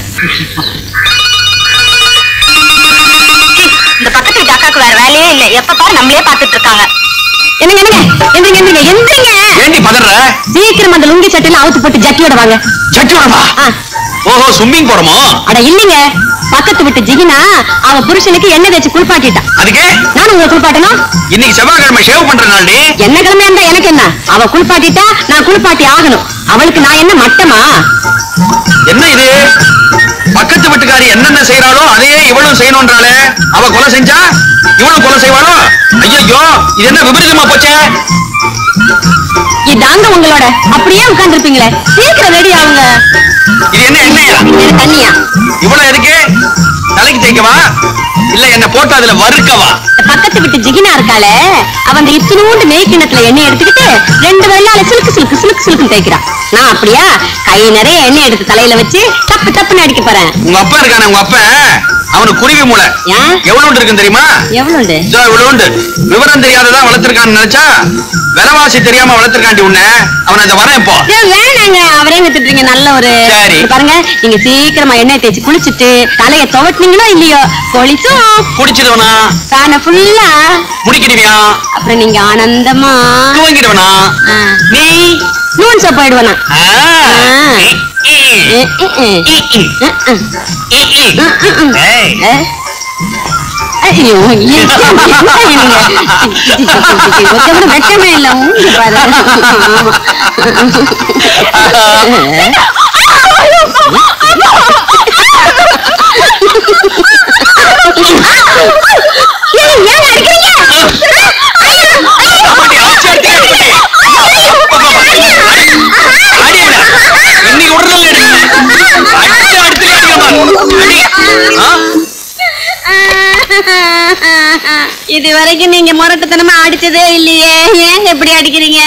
S9: இந்த பக்கத்து வீட்டு அக்காக்கு வேற வேலையே இல்ல எப்ப பாரு நம்மளே பாத்துட்டு இருக்காங்க என்னங்க என்னங்க எந்திரிங்க எந்திரிங்க எந்திரிங்க
S3: ஏண்டி பதற
S9: சீக்கிரம் அந்த லுங்கி சட்டையில அவுத்து போட்டு ஜட்டியோட வாங்க
S3: சட்டியோடவா
S9: ஆ.
S3: ஓஹோ ஸ்விம்மிங் போறோமோ
S9: அட இல்லைங்க பக்கத்து வீட்டு ஜிகினா அவ புருஷனுக்கு எண்ணெய் தேய்ச்சி குளிப்பாட்டிட்டான்
S3: அதுக்கு
S9: நானும் உங்களை குளிப்பாட்டணும்
S3: இன்னைக்கு செவ்வாய்க்கிழமை ஷேவ் பண்ற நாள்டி
S9: என்ன கிழமை இருந்தா எனக்கு என்ன அவ குளிப்பாட்டிட்டா நான் குளிப்பாட்டி ஆகணும் அவளுக்கு நான் என்ன மட்டமா
S3: என்ன இது பக்கத்து வீட்டுக்காரி என்னென்ன செய்யறாளோ அதையே இவளும் செய்யணும்ன்றாளே அவ கொலை செஞ்சா இவளும் கொலை செய்வாளோ ஐயோ இது என்ன விபரீதமா போச்சே
S9: இதாங்க உங்களோட அப்படியே உட்கார்ந்துருப்பீங்களே சீக்கிரம் ரெடி ஆகுங்க
S3: இது என்ன எண்ணெயா
S9: இது தண்ணியா
S3: இவ்வளவு எதுக்கு தலைக்கு தேய்க்கவா இல்ல என்ன போட்டு அதுல வறுக்கவா
S9: இந்த பக்கத்து வீட்டு ஜிகினா இருக்காளே அவ அந்த இத்தினூண்டு மேய்க்கிணத்துல எண்ணெய் எடுத்துக்கிட்டு ரெண்டு வெள்ளால சிலுக்கு சிலுக்கு சிலுக்கு சிலுக்கு தேய்க்கிறா நான் அப்படியா கை நிறைய எண்ணெய் எடுத்து தலையில வச்சு டப்பு டப்புன்னு அடிக்க போறேன்
S3: உங்க அப்பா இருக்கானே உங்க அப்பா அவனுக்கு குருவி மூளை
S9: ஏன்
S3: எவ்வளவு இருக்குன்னு தெரியுமா
S9: எவ்வளவு
S3: இதோ இவ்வளவுண்டு விவரம் தெரியாததா வளர்த்திருக்கான்னு நினைச்சா விலைவாசி தெரியாம வளர்த்திருக்காண்டி உன்னை அவன் அதை வரேன் இப்போ
S9: வேணாங்க அவரே வித்துட்டுறீங்க நல்ல ஒரு
S3: சரி.
S9: இது பாருங்க நீங்க சீக்கிரமா எண்ணெய் தேய்ச்சி குளிச்சுட்டு தலைய துவட்டினீங்களோ இல்லையோ கொளிச்சும்
S3: குடிச்சிடுவனா
S9: ஃபேனை ஃபுல்லா
S3: முடிக்கிடுவியா
S9: அப்புறம் நீங்க ஆனந்தமா
S3: தூங்கிடுவனா
S9: ஆ,
S3: நீ
S9: நூன் சோப் போயிடுவேனா
S3: ஆ.
S9: ஆ.
S3: இ, இ.
S9: ஏ, ஏ, ஏ.
S3: இ, இ.
S9: ஆ, ஆ.
S3: இ, இ. ஏய்.
S9: ஏ? ஐயோ என்ன இவங்க வெட்டமே இல்ல ஊங்க பாரு ஏன் ஏன் அடிக்கிறீங்க
S3: அப்படி அடிச்சு அடிச்சு அடிச்சு. அடியில. இன்னைக்கு விடுறதில்ல அடி. அடிச்சு அடிச்சு அடிக்கணுமா? அடி. ஆ?
S9: இது வரைக்கும் நீங்க முரட்டுத்தனமா அடிச்சதே இல்லையே ஏங்க இப்படி அடிக்கிறீங்க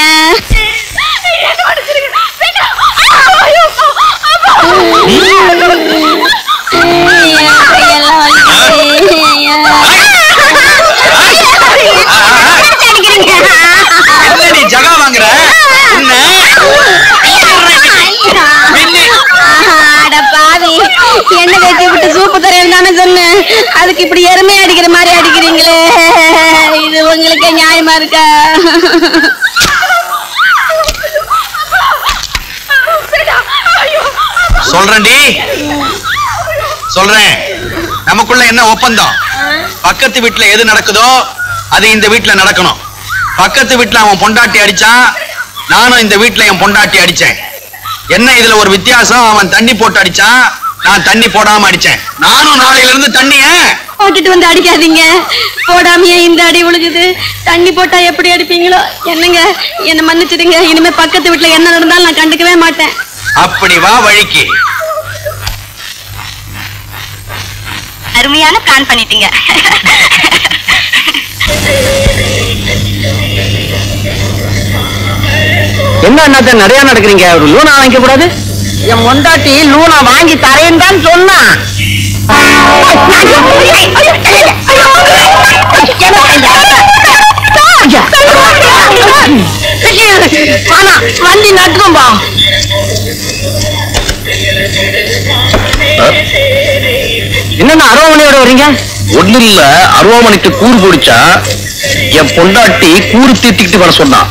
S3: என்ன நீ ஜகா வாங்குற என்ன? பின்னி.
S9: அட பாவி என்ன தேய்ச்சி விட்டு சூப்பு தரேன் தானே சொன்னேன் அதுக்கு இப்படி எருமை அடிக்கிற மாதிரி அடிக்கிறீங்களே இது உங்களுக்கு நியாயமா இருக்கா
S3: சொல்றேன்டி சொல்றேன் நமக்குள்ள என்ன ஒப்பந்தம் பக்கத்து வீட்டுல எது நடக்குதோ அது இந்த வீட்டுல நடக்கணும்
S4: பக்கத்து வீட்டுல அவன் பொண்டாட்டி அடிச்சான் நானும் இந்த வீட்டுல என் பொண்டாட்டி அடிச்சேன் என்ன இதுல ஒரு வித்தியாசம் அவன் தண்ணி போட்டு அடிச்சான் நான் தண்ணி போடாம அடிச்சேன் நானும் நாளையில இருந்து தண்ணிய
S9: போட்டுட்டு வந்து அடிக்காதீங்க போடாமையே இந்த அடி விழுகுது தண்ணி போட்டா எப்படி அடிப்பீங்களோ என்னங்க என்ன மன்னிச்சிடுங்க இனிமே பக்கத்து வீட்டுல என்ன நடந்தாலும் நான் கண்டுக்கவே மாட்டேன்
S4: அப்படி வா வழிக்கு
S9: அருமையான பிளான் பண்ணிட்டீங்க
S3: என்ன அண்ணாத்த நிறைய நடக்கிறீங்க ஒரு லூனா வாங்கிக்க கூடாது
S6: என் பொண்டாட்டி லூனா வாங்கி தரேன்னு தான் சொன்னான் ஆனா வண்டி நட்டுக்கும்பா
S3: என்னண்ணா அருவாமனையோட வர்றீங்க
S4: ஒண்ணு இல்ல அருவாமனைக்கு கூறு பிடிச்சா என் பொண்டாட்டி கூறு தீட்டிக்கிட்டு வர சொன்னான்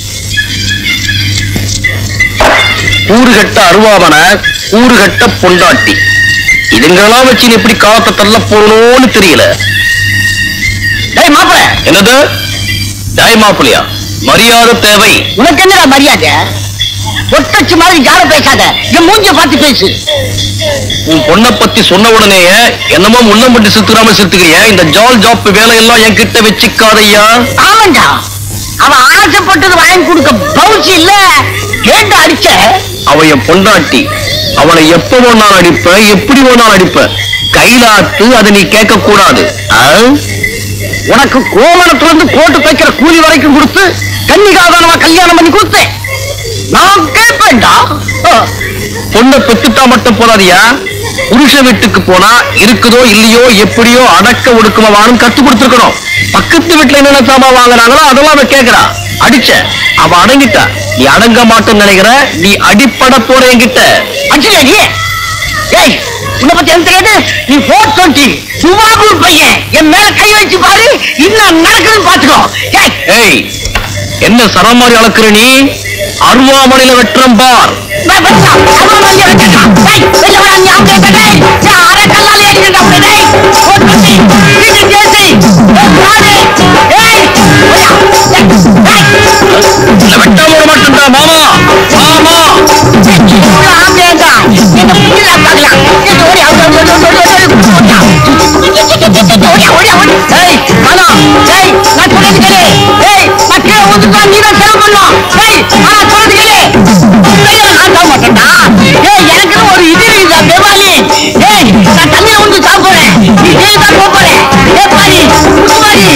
S4: கூறு கட்ட அருவாமனை கூறு கட்ட பொண்டாட்டி இதுங்கெல்லாம் வச்சு நீ எப்படி காலத்தை தள்ள போகணும்னு தெரியல
S3: டேய் மாப்பிள
S4: என்னது டேய் மாப்பிளையா மரியாதை தேவை
S6: உனக்கு என்னடா மரியாதை ஒட்டச்சு மாதிரி ஜாட பேசாத என் மூஞ்ச பார்த்து பேசு
S4: உன் பொண்ணை பத்தி சொன்ன உடனேயே என்னமோ முன்னம் பண்ணி சுத்துறாம சுத்துக்கிறிய இந்த ஜால் ஜாப் வேலையெல்லாம் என்கிட்ட வச்சுக்காதையா
S6: ஆமாண்டா அவன் ஆசைப்பட்டது வாங்கி கொடுக்க பவுச்சு இல்ல கேட்டு அடிச்ச
S4: அவ என் பொண்டாட்டி அவளை எப்ப வேணாலும் அடிப்ப எப்படி வேணாலும் அடிப்ப கைலாத்து அதை நீ கேட்க கூடாது
S6: உனக்கு கோமணத்துல இருந்து கோட்டு தைக்கிற கூலி வரைக்கும் கொடுத்து கன்னிகாதானமா கல்யாணம் பண்ணி கொடுத்தேன் நான் கேட்பேன்டா
S4: பொண்ணை பெத்துட்டா மட்டும் போதாதியா புருஷ வீட்டுக்கு போனா இருக்குதோ இல்லையோ எப்படியோ அடக்க ஒடுக்கமா வாழும் கத்து கொடுத்துருக்கணும் பக்கத்து வீட்டுல என்னென்ன சாமா வாங்குறாங்களோ அதெல்லாம் அவ கேக்குறா அடிச்ச அவ அடங்கிட்டா நீ அடங்க மாட்டேன்னு நினைக்கிற நீ அடிப்பட போற என்கிட்ட
S6: அடிச்சியா நீ ஏய் உன்னை பத்தி எனக்கு தெரியாது நீ போர் டுவெண்ட்டி சுவாபூர் பையன் என் மேல கை வச்சு பாரு இன்னும் நடக்குதுன்னு பாத்துக்கோ ஏய்
S4: ஏய் என்ன சரம் மாதிரி அளக்குற நீ அருவாமனையில வெட்டுறம் பார்
S6: நான் வெட்டா, அவன் வந்து வெட்டா. ஏய், வெளில வா, நீ அவங்களே வெட்டு. ஏய், அரை கல்லாலே அடிக்கிறேன்டா உன்னை, டேய். போர் டுவெண்ட்டி, சீக்கிரம் ஜெயிச்சு. ஏய், யாரு? ஏய், ஓயா. ஏய், ஏய்.
S4: இல்ல வெட்டாம விட மாட்டேன்டா மாமா மாமா
S6: இவ்வளவு ஆம்பளையாண்டா. என்ன புரியல பார்க்கலாம். ஏய், ஓடி, ஓடி, ஓடி, ஓடி, ஓடி, ஓடி, ஓடி, ஓடியா. ஓடியா, ஓடியா, ஓடி. ஏய், மாமா, ஏய், நான் சொல்றது கேளு. ஏய், நான் கீழே ஊத்துட்டா, நீதான் செலவு பண்ணணும். ஏய், மாமா, சொல்றது கேளு. உண்மையில நான் சாக மாட்டேன்டா. ஏய், எனக்குன்னு ஒரு இது இருக்குதா, பெவாலி. ஏய், நான் தண்ணியில ஊத்தி சாக போறேன். நீ ஜெயிலுக்கு தான் போக போற. ஏய், பாரி, பாரி.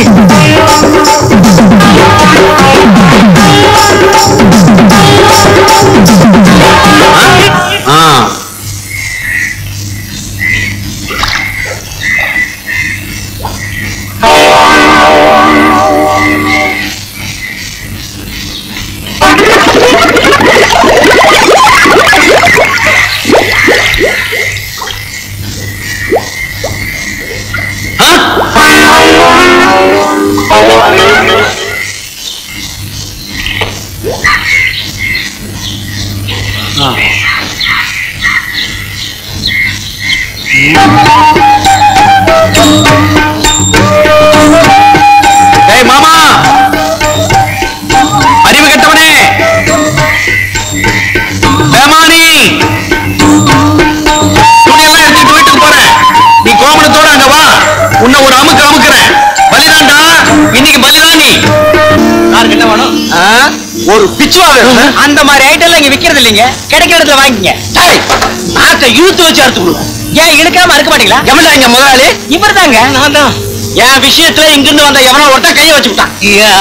S4: ஆ ஏய் மாமா அறிவு கெட்டவனே பேமானி துணியெல்லாம் எடுத்துட்டு வீட்டுக்கு போறேன் நீ கோமணத்தோட அங்க வா உன்னை ஒரு அமுக்கு அமுக்குறேன் பலிதான்டா இன்னைக்கு பலிதான் நீ யாருக்கு என்ன வேணும் ஒரு பிச்சுவா வேணும்
S3: அந்த மாதிரி ஐட்டம் இங்க விக்கிறது இல்லைங்க கிடைக்கிற இடத்துல வாங்கிக்கங்க
S4: டேய் நாக்க இழுத்து வச்சு அறுத்து கொடு
S3: ஏன் இழுக்காம இருக்க மாட்டீங்களா
S4: எவன்டா இங்க முதலாளி
S3: இவர் தாங்க நான் தான்
S4: என் விஷயத்துல இங்கிருந்து வந்த எவனோ ஒருத்தன் கையை வச்சு விட்டான்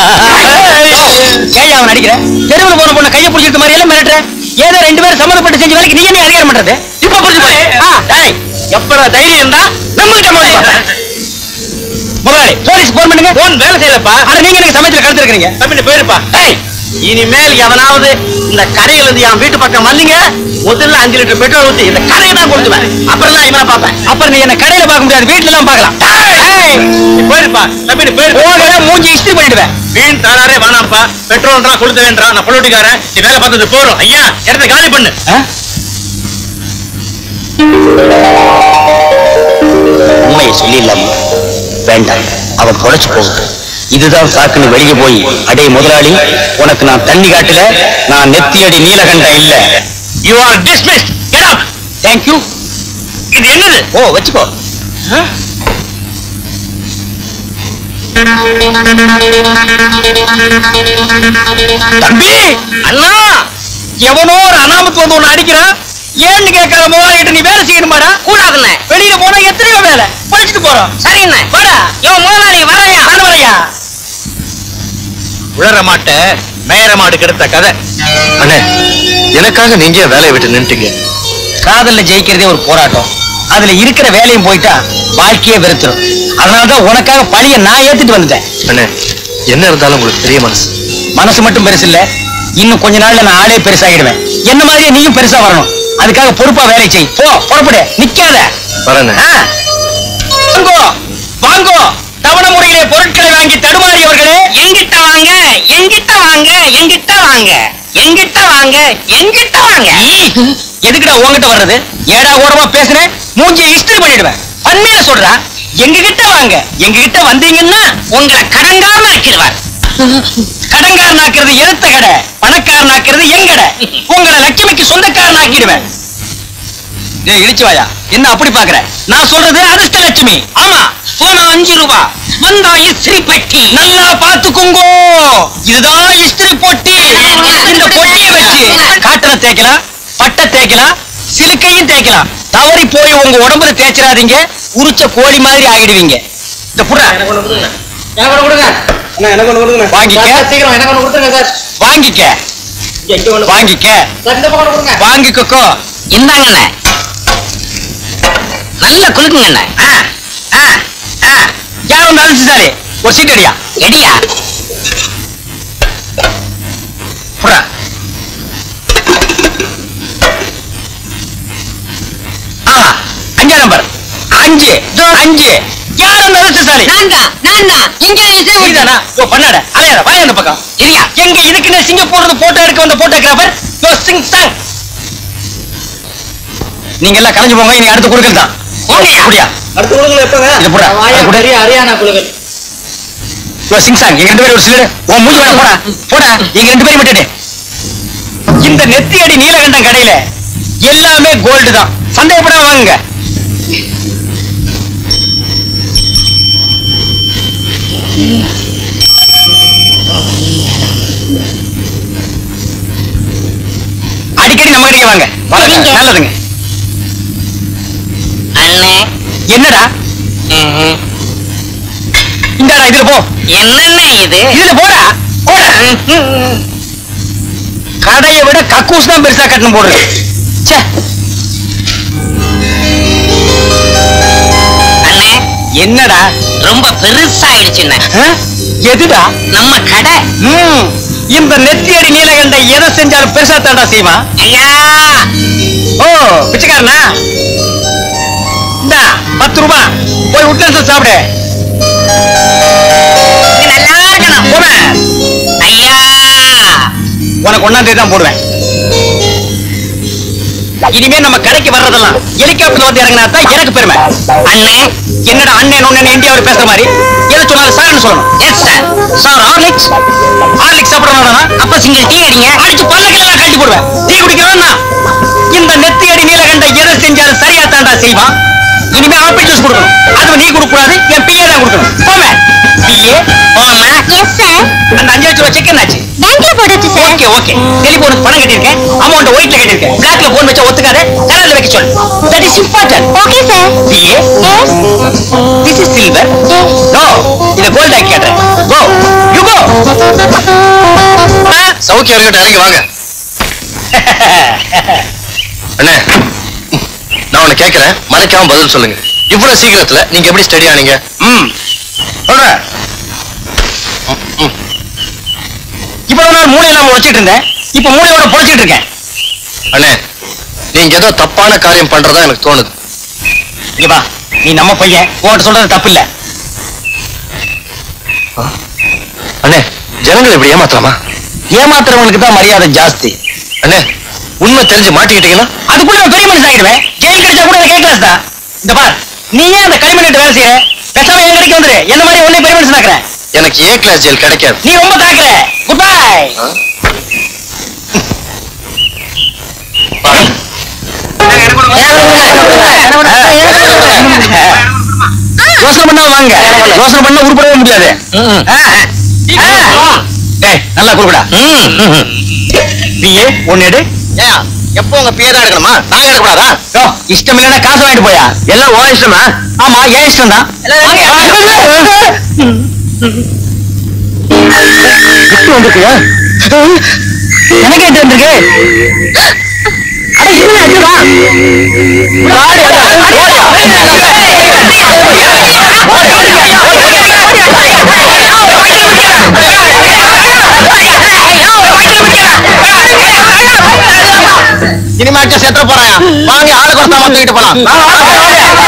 S3: ஏன் அவன் நடிக்கிற தெருவில் போன பொண்ணு கையை பிடிச்சிருக்க மாதிரி எல்லாம் மிரட்டுற ஏதோ ரெண்டு பேரும் சம்மந்தப்பட்டு செஞ்ச வேலைக்கு நீ என்ன அதிகாரம் பண்றது
S4: இப்ப புரிஞ்சு போய் டேய் எப்படா தைரியம் இருந்தா நம்மகிட்ட மோதி
S3: முதலாளி போலீஸ் போன் பண்ணுங்க
S4: போன் வேலை செய்யலப்பா
S3: ஆனா நீங்க எனக்கு சமயத்துல கலந்து இருக்கிறீங்க
S4: தம்பி போயிருப்பா டேய் இனிமேல் எவனாவது இந்த கடையில இருந்து என் வீட்டு பக்கம் வந்தீங்க முதல்ல அஞ்சு லிட்டர் பெட்ரோல் ஊத்தி இந்த கடையை தான் கொடுத்துவேன் அப்புறம் தான் இவனை பார்ப்பேன்
S3: அப்புறம் நீ என்ன கடையில பார்க்க முடியாது வீட்டுல எல்லாம் பார்க்கலாம்
S4: டேய், நீ போயிருப்பா தம்பி நீ போயிருப்பா
S3: போகல மூஞ்சி இஸ்திரி பண்ணிடுவேன்
S4: வீண் தாராரே வேணாம்ப்பா பெட்ரோல்ன்றா கொளுத்த வேண்டாம் நான் பொருட்டிக்காரன் நீ வேலை பார்த்தது போறோம் ஐயா இடத்த காலி பண்ணு
S3: உண்மையை சொல்லிடலாமா வேண்டாம் அவன் பொழைச்சு போகுது இதுதான் சாக்குன்னு வெளியே போய் அடே முதலாளி உனக்கு நான் தண்ணி காட்டல நான் நெத்தியடி நீலகண்டம் இல்ல
S6: you are dismiss get out
S3: thank you
S6: இது என்னது
S3: ஓ வச்சுக்கோ
S6: தம்பி அண்ணா எவனோ ஒரு அனாமத்து வந்து ஒண்ணு அடிக்கிறான் ஏன்னு கேட்காத முதலாளிகிட்ட நீ வேலை செய்யணுமாடா கூடாதுண்ணே வெளியில போனா எத்தனையோ வேலை படிச்சுட்டு போறோம் சரிண்ணே வாடா இவன் முதலாளி வரையா நான் வரையா உழற மாட்ட மேயற மாடு கெடுத்த கதை
S4: அண்ணே எனக்காக நீங்க ஏன் வேலையை விட்டு நின்னுட்டீங்க
S3: காதல்ல ஜெயிக்கிறதே ஒரு போராட்டம் அதுல இருக்கிற வேலையும் போயிட்டா வாழ்க்கையே வெறுத்துரும் அதனாலதான் உனக்காக பழிய நான் ஏத்துட்டு வந்துட்டேன்
S4: அண்ணே என்ன இருந்தாலும் உங்களுக்கு பெரிய மனசு
S3: மனசு மட்டும் பெருசு இல்ல இன்னும் கொஞ்ச நாள்ல நான் ஆளே பெருசாகிடுவேன் என்ன மாதிரியே நீயும் பெருசா வரணும் அதுக்காக பொறுப்பா வேலை செய் போ புறப்படு நிக்காத
S4: வரேண்ணே
S3: ஆ.
S6: வாங்கோ வாங்கோ தவணை முறையிலே பொருட்களை வாங்கி தடுமாறியவர்களே எங்கிட்ட வாங்க எங்கிட்ட வாங்க எங்கிட்ட வாங்க எங்கிட்ட வாங்க எங்கிட்ட வாங்க
S3: எதுக்குடா உன்கிட்ட வர்றது ஏடா ஓரமா பேசுறேன் மூஞ்சி இஸ்திரி பண்ணிடுவேன் பன்மையில சொல்றா எங்க கிட்ட வாங்க எங்க கிட்ட வந்தீங்கன்னா
S6: உங்களை கடங்காம ஆக்கிடுவார்
S3: கடங்காரன் ஆக்குறது எழுத்த கடை பணக்காரன் ஆக்குறது என் கடை உங்களை லட்சுமிக்கு சொந்தக்காரன் ஆக்கிடுவேன் டேய் இடிச்சு வாயா என்ன அப்படி பாக்குற நான் சொல்றது அதிர்ஷ்ட லட்சுமி ஆமா போனா அஞ்சு ரூபா வந்தா இஸ்திரி பெட்டி நல்லா பாத்துக்குங்கோ இதுதான் இஸ்திரி பொட்டி இந்த பொட்டியை வச்சு காட்டனை தேய்க்கலாம் பட்டை தேய்க்கலாம் சிலுக்கையும் தேய்க்கலாம் தவறி போய் உங்க உடம்புல தேய்ச்சிடாதீங்க உரிச்ச கோழி மாதிரி ஆகிடுவீங்க இந்த புடா வாங்கிக்க வாங்கிக்க வாங்கிக்க வாங்கிக்கோ
S6: இந்தாங்கண்ணே நல்ல குலுக்குங்கண்ணே ஆ, ஆ, ஆ.
S3: யார் வந்து அழைச்சிட்டாரு ஒரு சீட் அடியா
S6: எடியா
S3: புடா ஆ அஞ்சா நம்பர் அஞ்சு அஞ்சு யார் அந்த அதிர்ஷ்டசாலி
S6: நான் தான் நான் தான் இங்க
S3: நீதானா யோ பண்ணாட அலையாத வாய அந்த பக்கம்
S6: இல்லையா
S3: எங்க இதுக்குன்னு சிங்கப்பூர்ல போட்டோ எடுக்க வந்த போட்டோகிராஃபர் யோ சிங் சாங் நீங்க எல்லாம் கலைஞ்சு போங்க இனி அடுத்து குடுக்கல் தான்
S6: போங்கய்யா.
S3: அப்படியா
S5: அடுத்த குழுக்கள் எப்பங்க
S3: இது புடா அது குடு.
S5: ஹரியானா குழுக்கள்
S3: யோ சிங் சாங் எங்க ரெண்டு பேரும் ஒரு சிலரு உன் மூஞ்சி வேணா போடா போடா எங்க ரெண்டு பேரும் விட்டுடு இந்த நெத்தி அடி நீலகண்டம் கடையில எல்லாமே கோல்டு தான் சந்தேகப்படாம வாங்குங்க அடிக்கடி நம்ம கடைக்கு வாங்க வாங்க
S6: சரிங்க.
S3: நல்லதுங்க
S6: அண்ணே
S3: என்னடா
S6: ம்ஹும்.
S3: இந்தாடா இதுல போ
S6: என்னண்ணே இது
S3: இதுல போடா போடா
S6: ம்ஹும்.
S3: கடையை விட கக்கூஸ் தான் பெருசா கட்டணும் போடுறது ச்சே
S6: அண்ணே
S3: என்னடா
S6: ரொம்ப பெருசாயிடுச்சுண்ணே
S3: ஆ? எதுடா
S6: நம்ம கடை
S3: ம், இந்த நெத்தியடி நீலகண்ட எதை செஞ்சாலும் பெருசா தாண்டா செய்வான்
S6: ஐயா
S3: ஓ பிச்சைக்காரனா இந்தா பத்து ரூபாய் போய் உட்லாசம் சாப்பிடு
S6: இது நல்லா இருக்கணும்
S3: போவேன்
S6: ஐயா
S3: உனக்கு ஒன்னாம் தேதி தான் போடுவேன் இனிமே நம்ம கடைக்கு வர்றதெல்லாம் ஹெலிகாப்டர்ல வந்து இறங்கினா தான் எனக்கு பெருமை
S6: அண்ணே
S3: என்னடா அண்ணன் ஒண்ணு இந்தியாவில் பேசுற மாதிரி எதை சொன்னாலும் சார்னு சொல்லணும்
S6: yes sir
S3: sir Horlicks Horlicks சாப்பிடணும்
S6: அப்ப சிங்கிள் டீ அடிங்க
S3: அடிச்சு பல்லக்கெல்லாம் கழட்டி போடுவேன் டீ குடிக்கிறோம்னா இந்த நெத்தி அடி நீலகண்ட எதை செஞ்சாலும் சரியா தாண்டா செய்வான் இனிமே ஆப்பிள் ஜூஸ் கொடுக்கணும் அது நீ கொடுக்க கூடாது என் பிஏ தான் கொடுக்கணும் போவேன் பிஏ
S6: போமா
S9: எஸ் சார்
S3: அந்த அஞ்சு லட்சம் ரூபாய் செக் என்னாச்சு
S9: பேங்க்ல போட்டாச்சு சார்
S3: ஓகே ஓகே டெலிபோனுக்கு பணம் கட்டியிருக்கேன் அமௌண்ட் ஒயிட்ல கட்டியிருக்கேன் பிளாக்ல போன் வச்சா ஒத்துக்காத கலர்ல வைக்க சொல்லு that is important
S9: okay sir
S3: P A
S9: yes
S3: this is silver no இத கோல்ட் ஆக்கி காட்டுறேன் கோ யூ கோ
S4: சௌக்கியம் இருக்கட்டும் இறங்கி வாங்க அண்ணே நான் உன்னை கேட்கிறேன் மறைக்காம பதில் சொல்லுங்க இவ்வளவு சீக்கிரத்துல நீங்க எப்படி ஸ்டடி ஆனீங்க
S3: ம் சொல்றேன் இவ்வளவு நாள் மூளை இல்லாம உழைச்சிட்டு இருந்தேன் இப்ப மூளையோட பொழைச்சிட்டு இருக்கேன்
S4: அண்ணே நீங்க ஏதோ தப்பான காரியம் பண்றதா எனக்கு தோணுது
S3: இங்க வா நீ நம்ம பையன் உன்கிட்ட சொல்றது தப்பு இல்ல
S4: அண்ணே ஜனங்களை இப்படி ஏமாத்தலாமா
S3: ஏமாத்துறவங்களுக்கு தான் மரியாதை ஜாஸ்தி
S4: அண்ணே உண்மை தெரிஞ்சு மாட்டிக்கிட்டீங்கன்னா
S3: அதுக்குள்ள நான் பெரிய மனுஷன் ஆகிடுவேன் ஜெயில் கிடைச்சா கூட எனக்கு கேட்கலாஸ் தான் இந்த பார் நீ ஏன் அந்த களிமண்ணிட்டு வேலை செய்யற பேசாம என் கடைக்கு வந்துரு என்ன மாதிரி உன்னை பெரிய மனுஷன் ஆக்குறேன்
S5: எனக்கு ஏ கிளாஸ் ஜெயில் கிடைக்காது
S3: நீ ரொம்ப தாக்குற குட் பை யோசனை பண்ணா வாங்க யோசனை பண்ணா உருப்படவே முடியாது ஆ, ஆ. டேய் நல்லா குறுக்கடா நீயே ஒன்னு எடு
S5: ஏன் எப்போ உங்க பேர் தான் எடுக்கணுமா நாங்க எடுக்கக்கூடாதா
S3: யோ, இஷ்டம் இல்லைன்னா காசு வாங்கிட்டு போயா எல்லாம் ஓ இஷ்டமா ஆமா ஏன் இஷ்டம் தான் வந்திருக்கியா எனக்கு எட்டு வந்திருக்கு அட, இது அஞ்சுதான். ஆடு,
S5: இனிமேட்டு செத்துற போறான் வாங்க ஆளு கொடுத்தா மொத்தம் தூக்கிட்டு போலாம்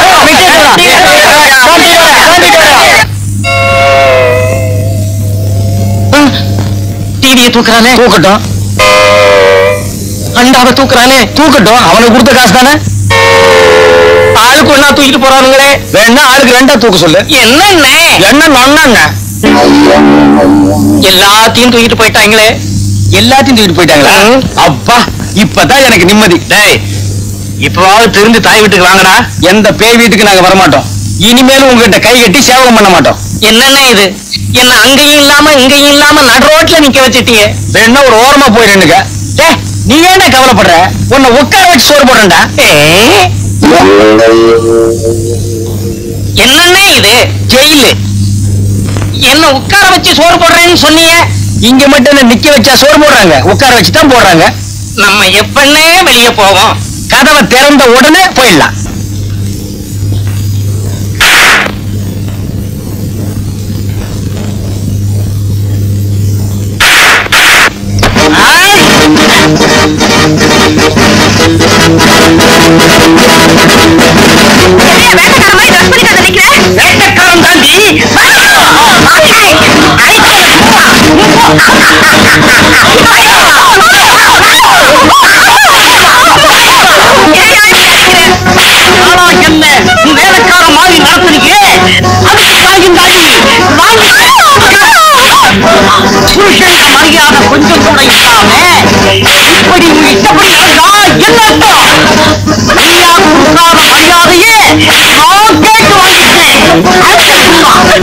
S3: டிவியை தூக்குறானே தூக்கட்டும் அண்டாவை தூக்குறானே தூக்கட்டும் அவனுக்கு கொடுத்த காசு தானே ஆளுக்கு ஒன்னா தூக்கிட்டு போறானுங்களே வேணா ஆளுக்கு ரெண்டா தூக்க சொல்லு என்னண்ணே என்ன நொண்ணண்ண எல்லாத்தையும் தூக்கிட்டு போயிட்டாங்களே எல்லாத்தையும் தூக்கிட்டு போயிட்டாங்களா அப்பா இப்பதான் எனக்கு நிம்மதி டேய் இப்பவாவது திருந்து தாய் வீட்டுக்கு வாங்கடா எந்த பேய் வீட்டுக்கு நாங்க வரமாட்டோம் இனிமேலும் உங்ககிட்ட கை கட்டி சேவகம் பண்ண மாட்டோம் என்னென்ன இது என்ன அங்கேயும் இல்லாம இங்கேயும் இல்லாம நடு ரோட்ல நிக்க வச்சிட்டியே வேணா ஒரு ஓரமா போய் நின்னுக்க டேய், நீ ஏன்டா கவலைப்படுற உன்னை உட்கார வச்சு சோறு போடுறேன்டா என்னென்ன இது ஜெயிலு என்ன உட்கார வச்சு சோறு போடுறேன்னு சொன்னீங்க இங்க மட்டும் என்ன நிக்க வச்சா சோறு போடுறாங்க உட்கார வச்சு தான் போடுறாங்க நம்ம எப்பன்னே வெளிய போவோம் கதவை திறந்த உடனே போயிடலாம் வேட்டக்காரன் தாண்டி ஆனா என்ன வேலைக்கார மாதிரி நடத்துறீங்க அதுக்கு தாயும் தாண்டி புருஷனுக்கு மரியாதை கொஞ்சம் கூட இல்லாம இப்படி உங்க இஷ்டப்படி நடந்தா என்ன அர்த்தம் நீயா கொடுக்காத மரியாதையே நான் கேட்டு வாங்கிட்டேன்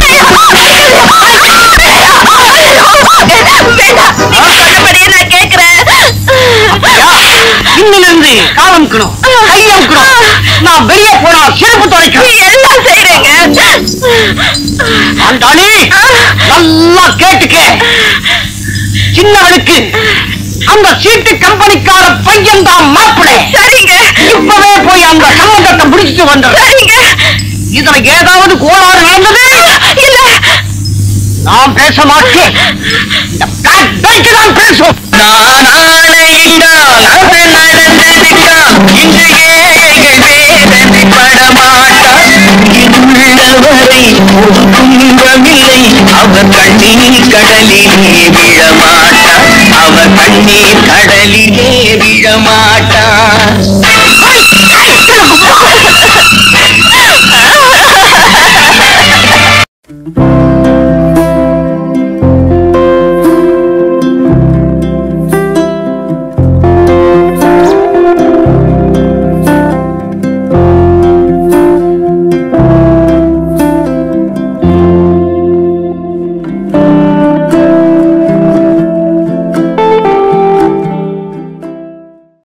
S3: இன்னிலிருந்து காலம்க்கணும் கையம்க்கணும் நான் வெளியே போனா செருப்பு துடைக்கணும் எல்லாம் செய்றேங்க ஆண்டாளி நல்லா கேட்டுக்க சின்னவனுக்கு அந்த சீட்டு கம்பெனிக்கார பையன் தான் மாப்பிளை சரிங்க இப்பவே போய் அந்த சம்பந்தத்தை முடிச்சுட்டு வந்துடுறேன் சரிங்க இதுல ஏதாவது கோளாறு நடந்தது இல்ல நான் பேச மாட்டேன் இந்த பிளாக் பெல்ட் தான் பேசும்
S10: துன்பமில்லை அவர் கண்ணீர் கடலிலே விழமாட்டார்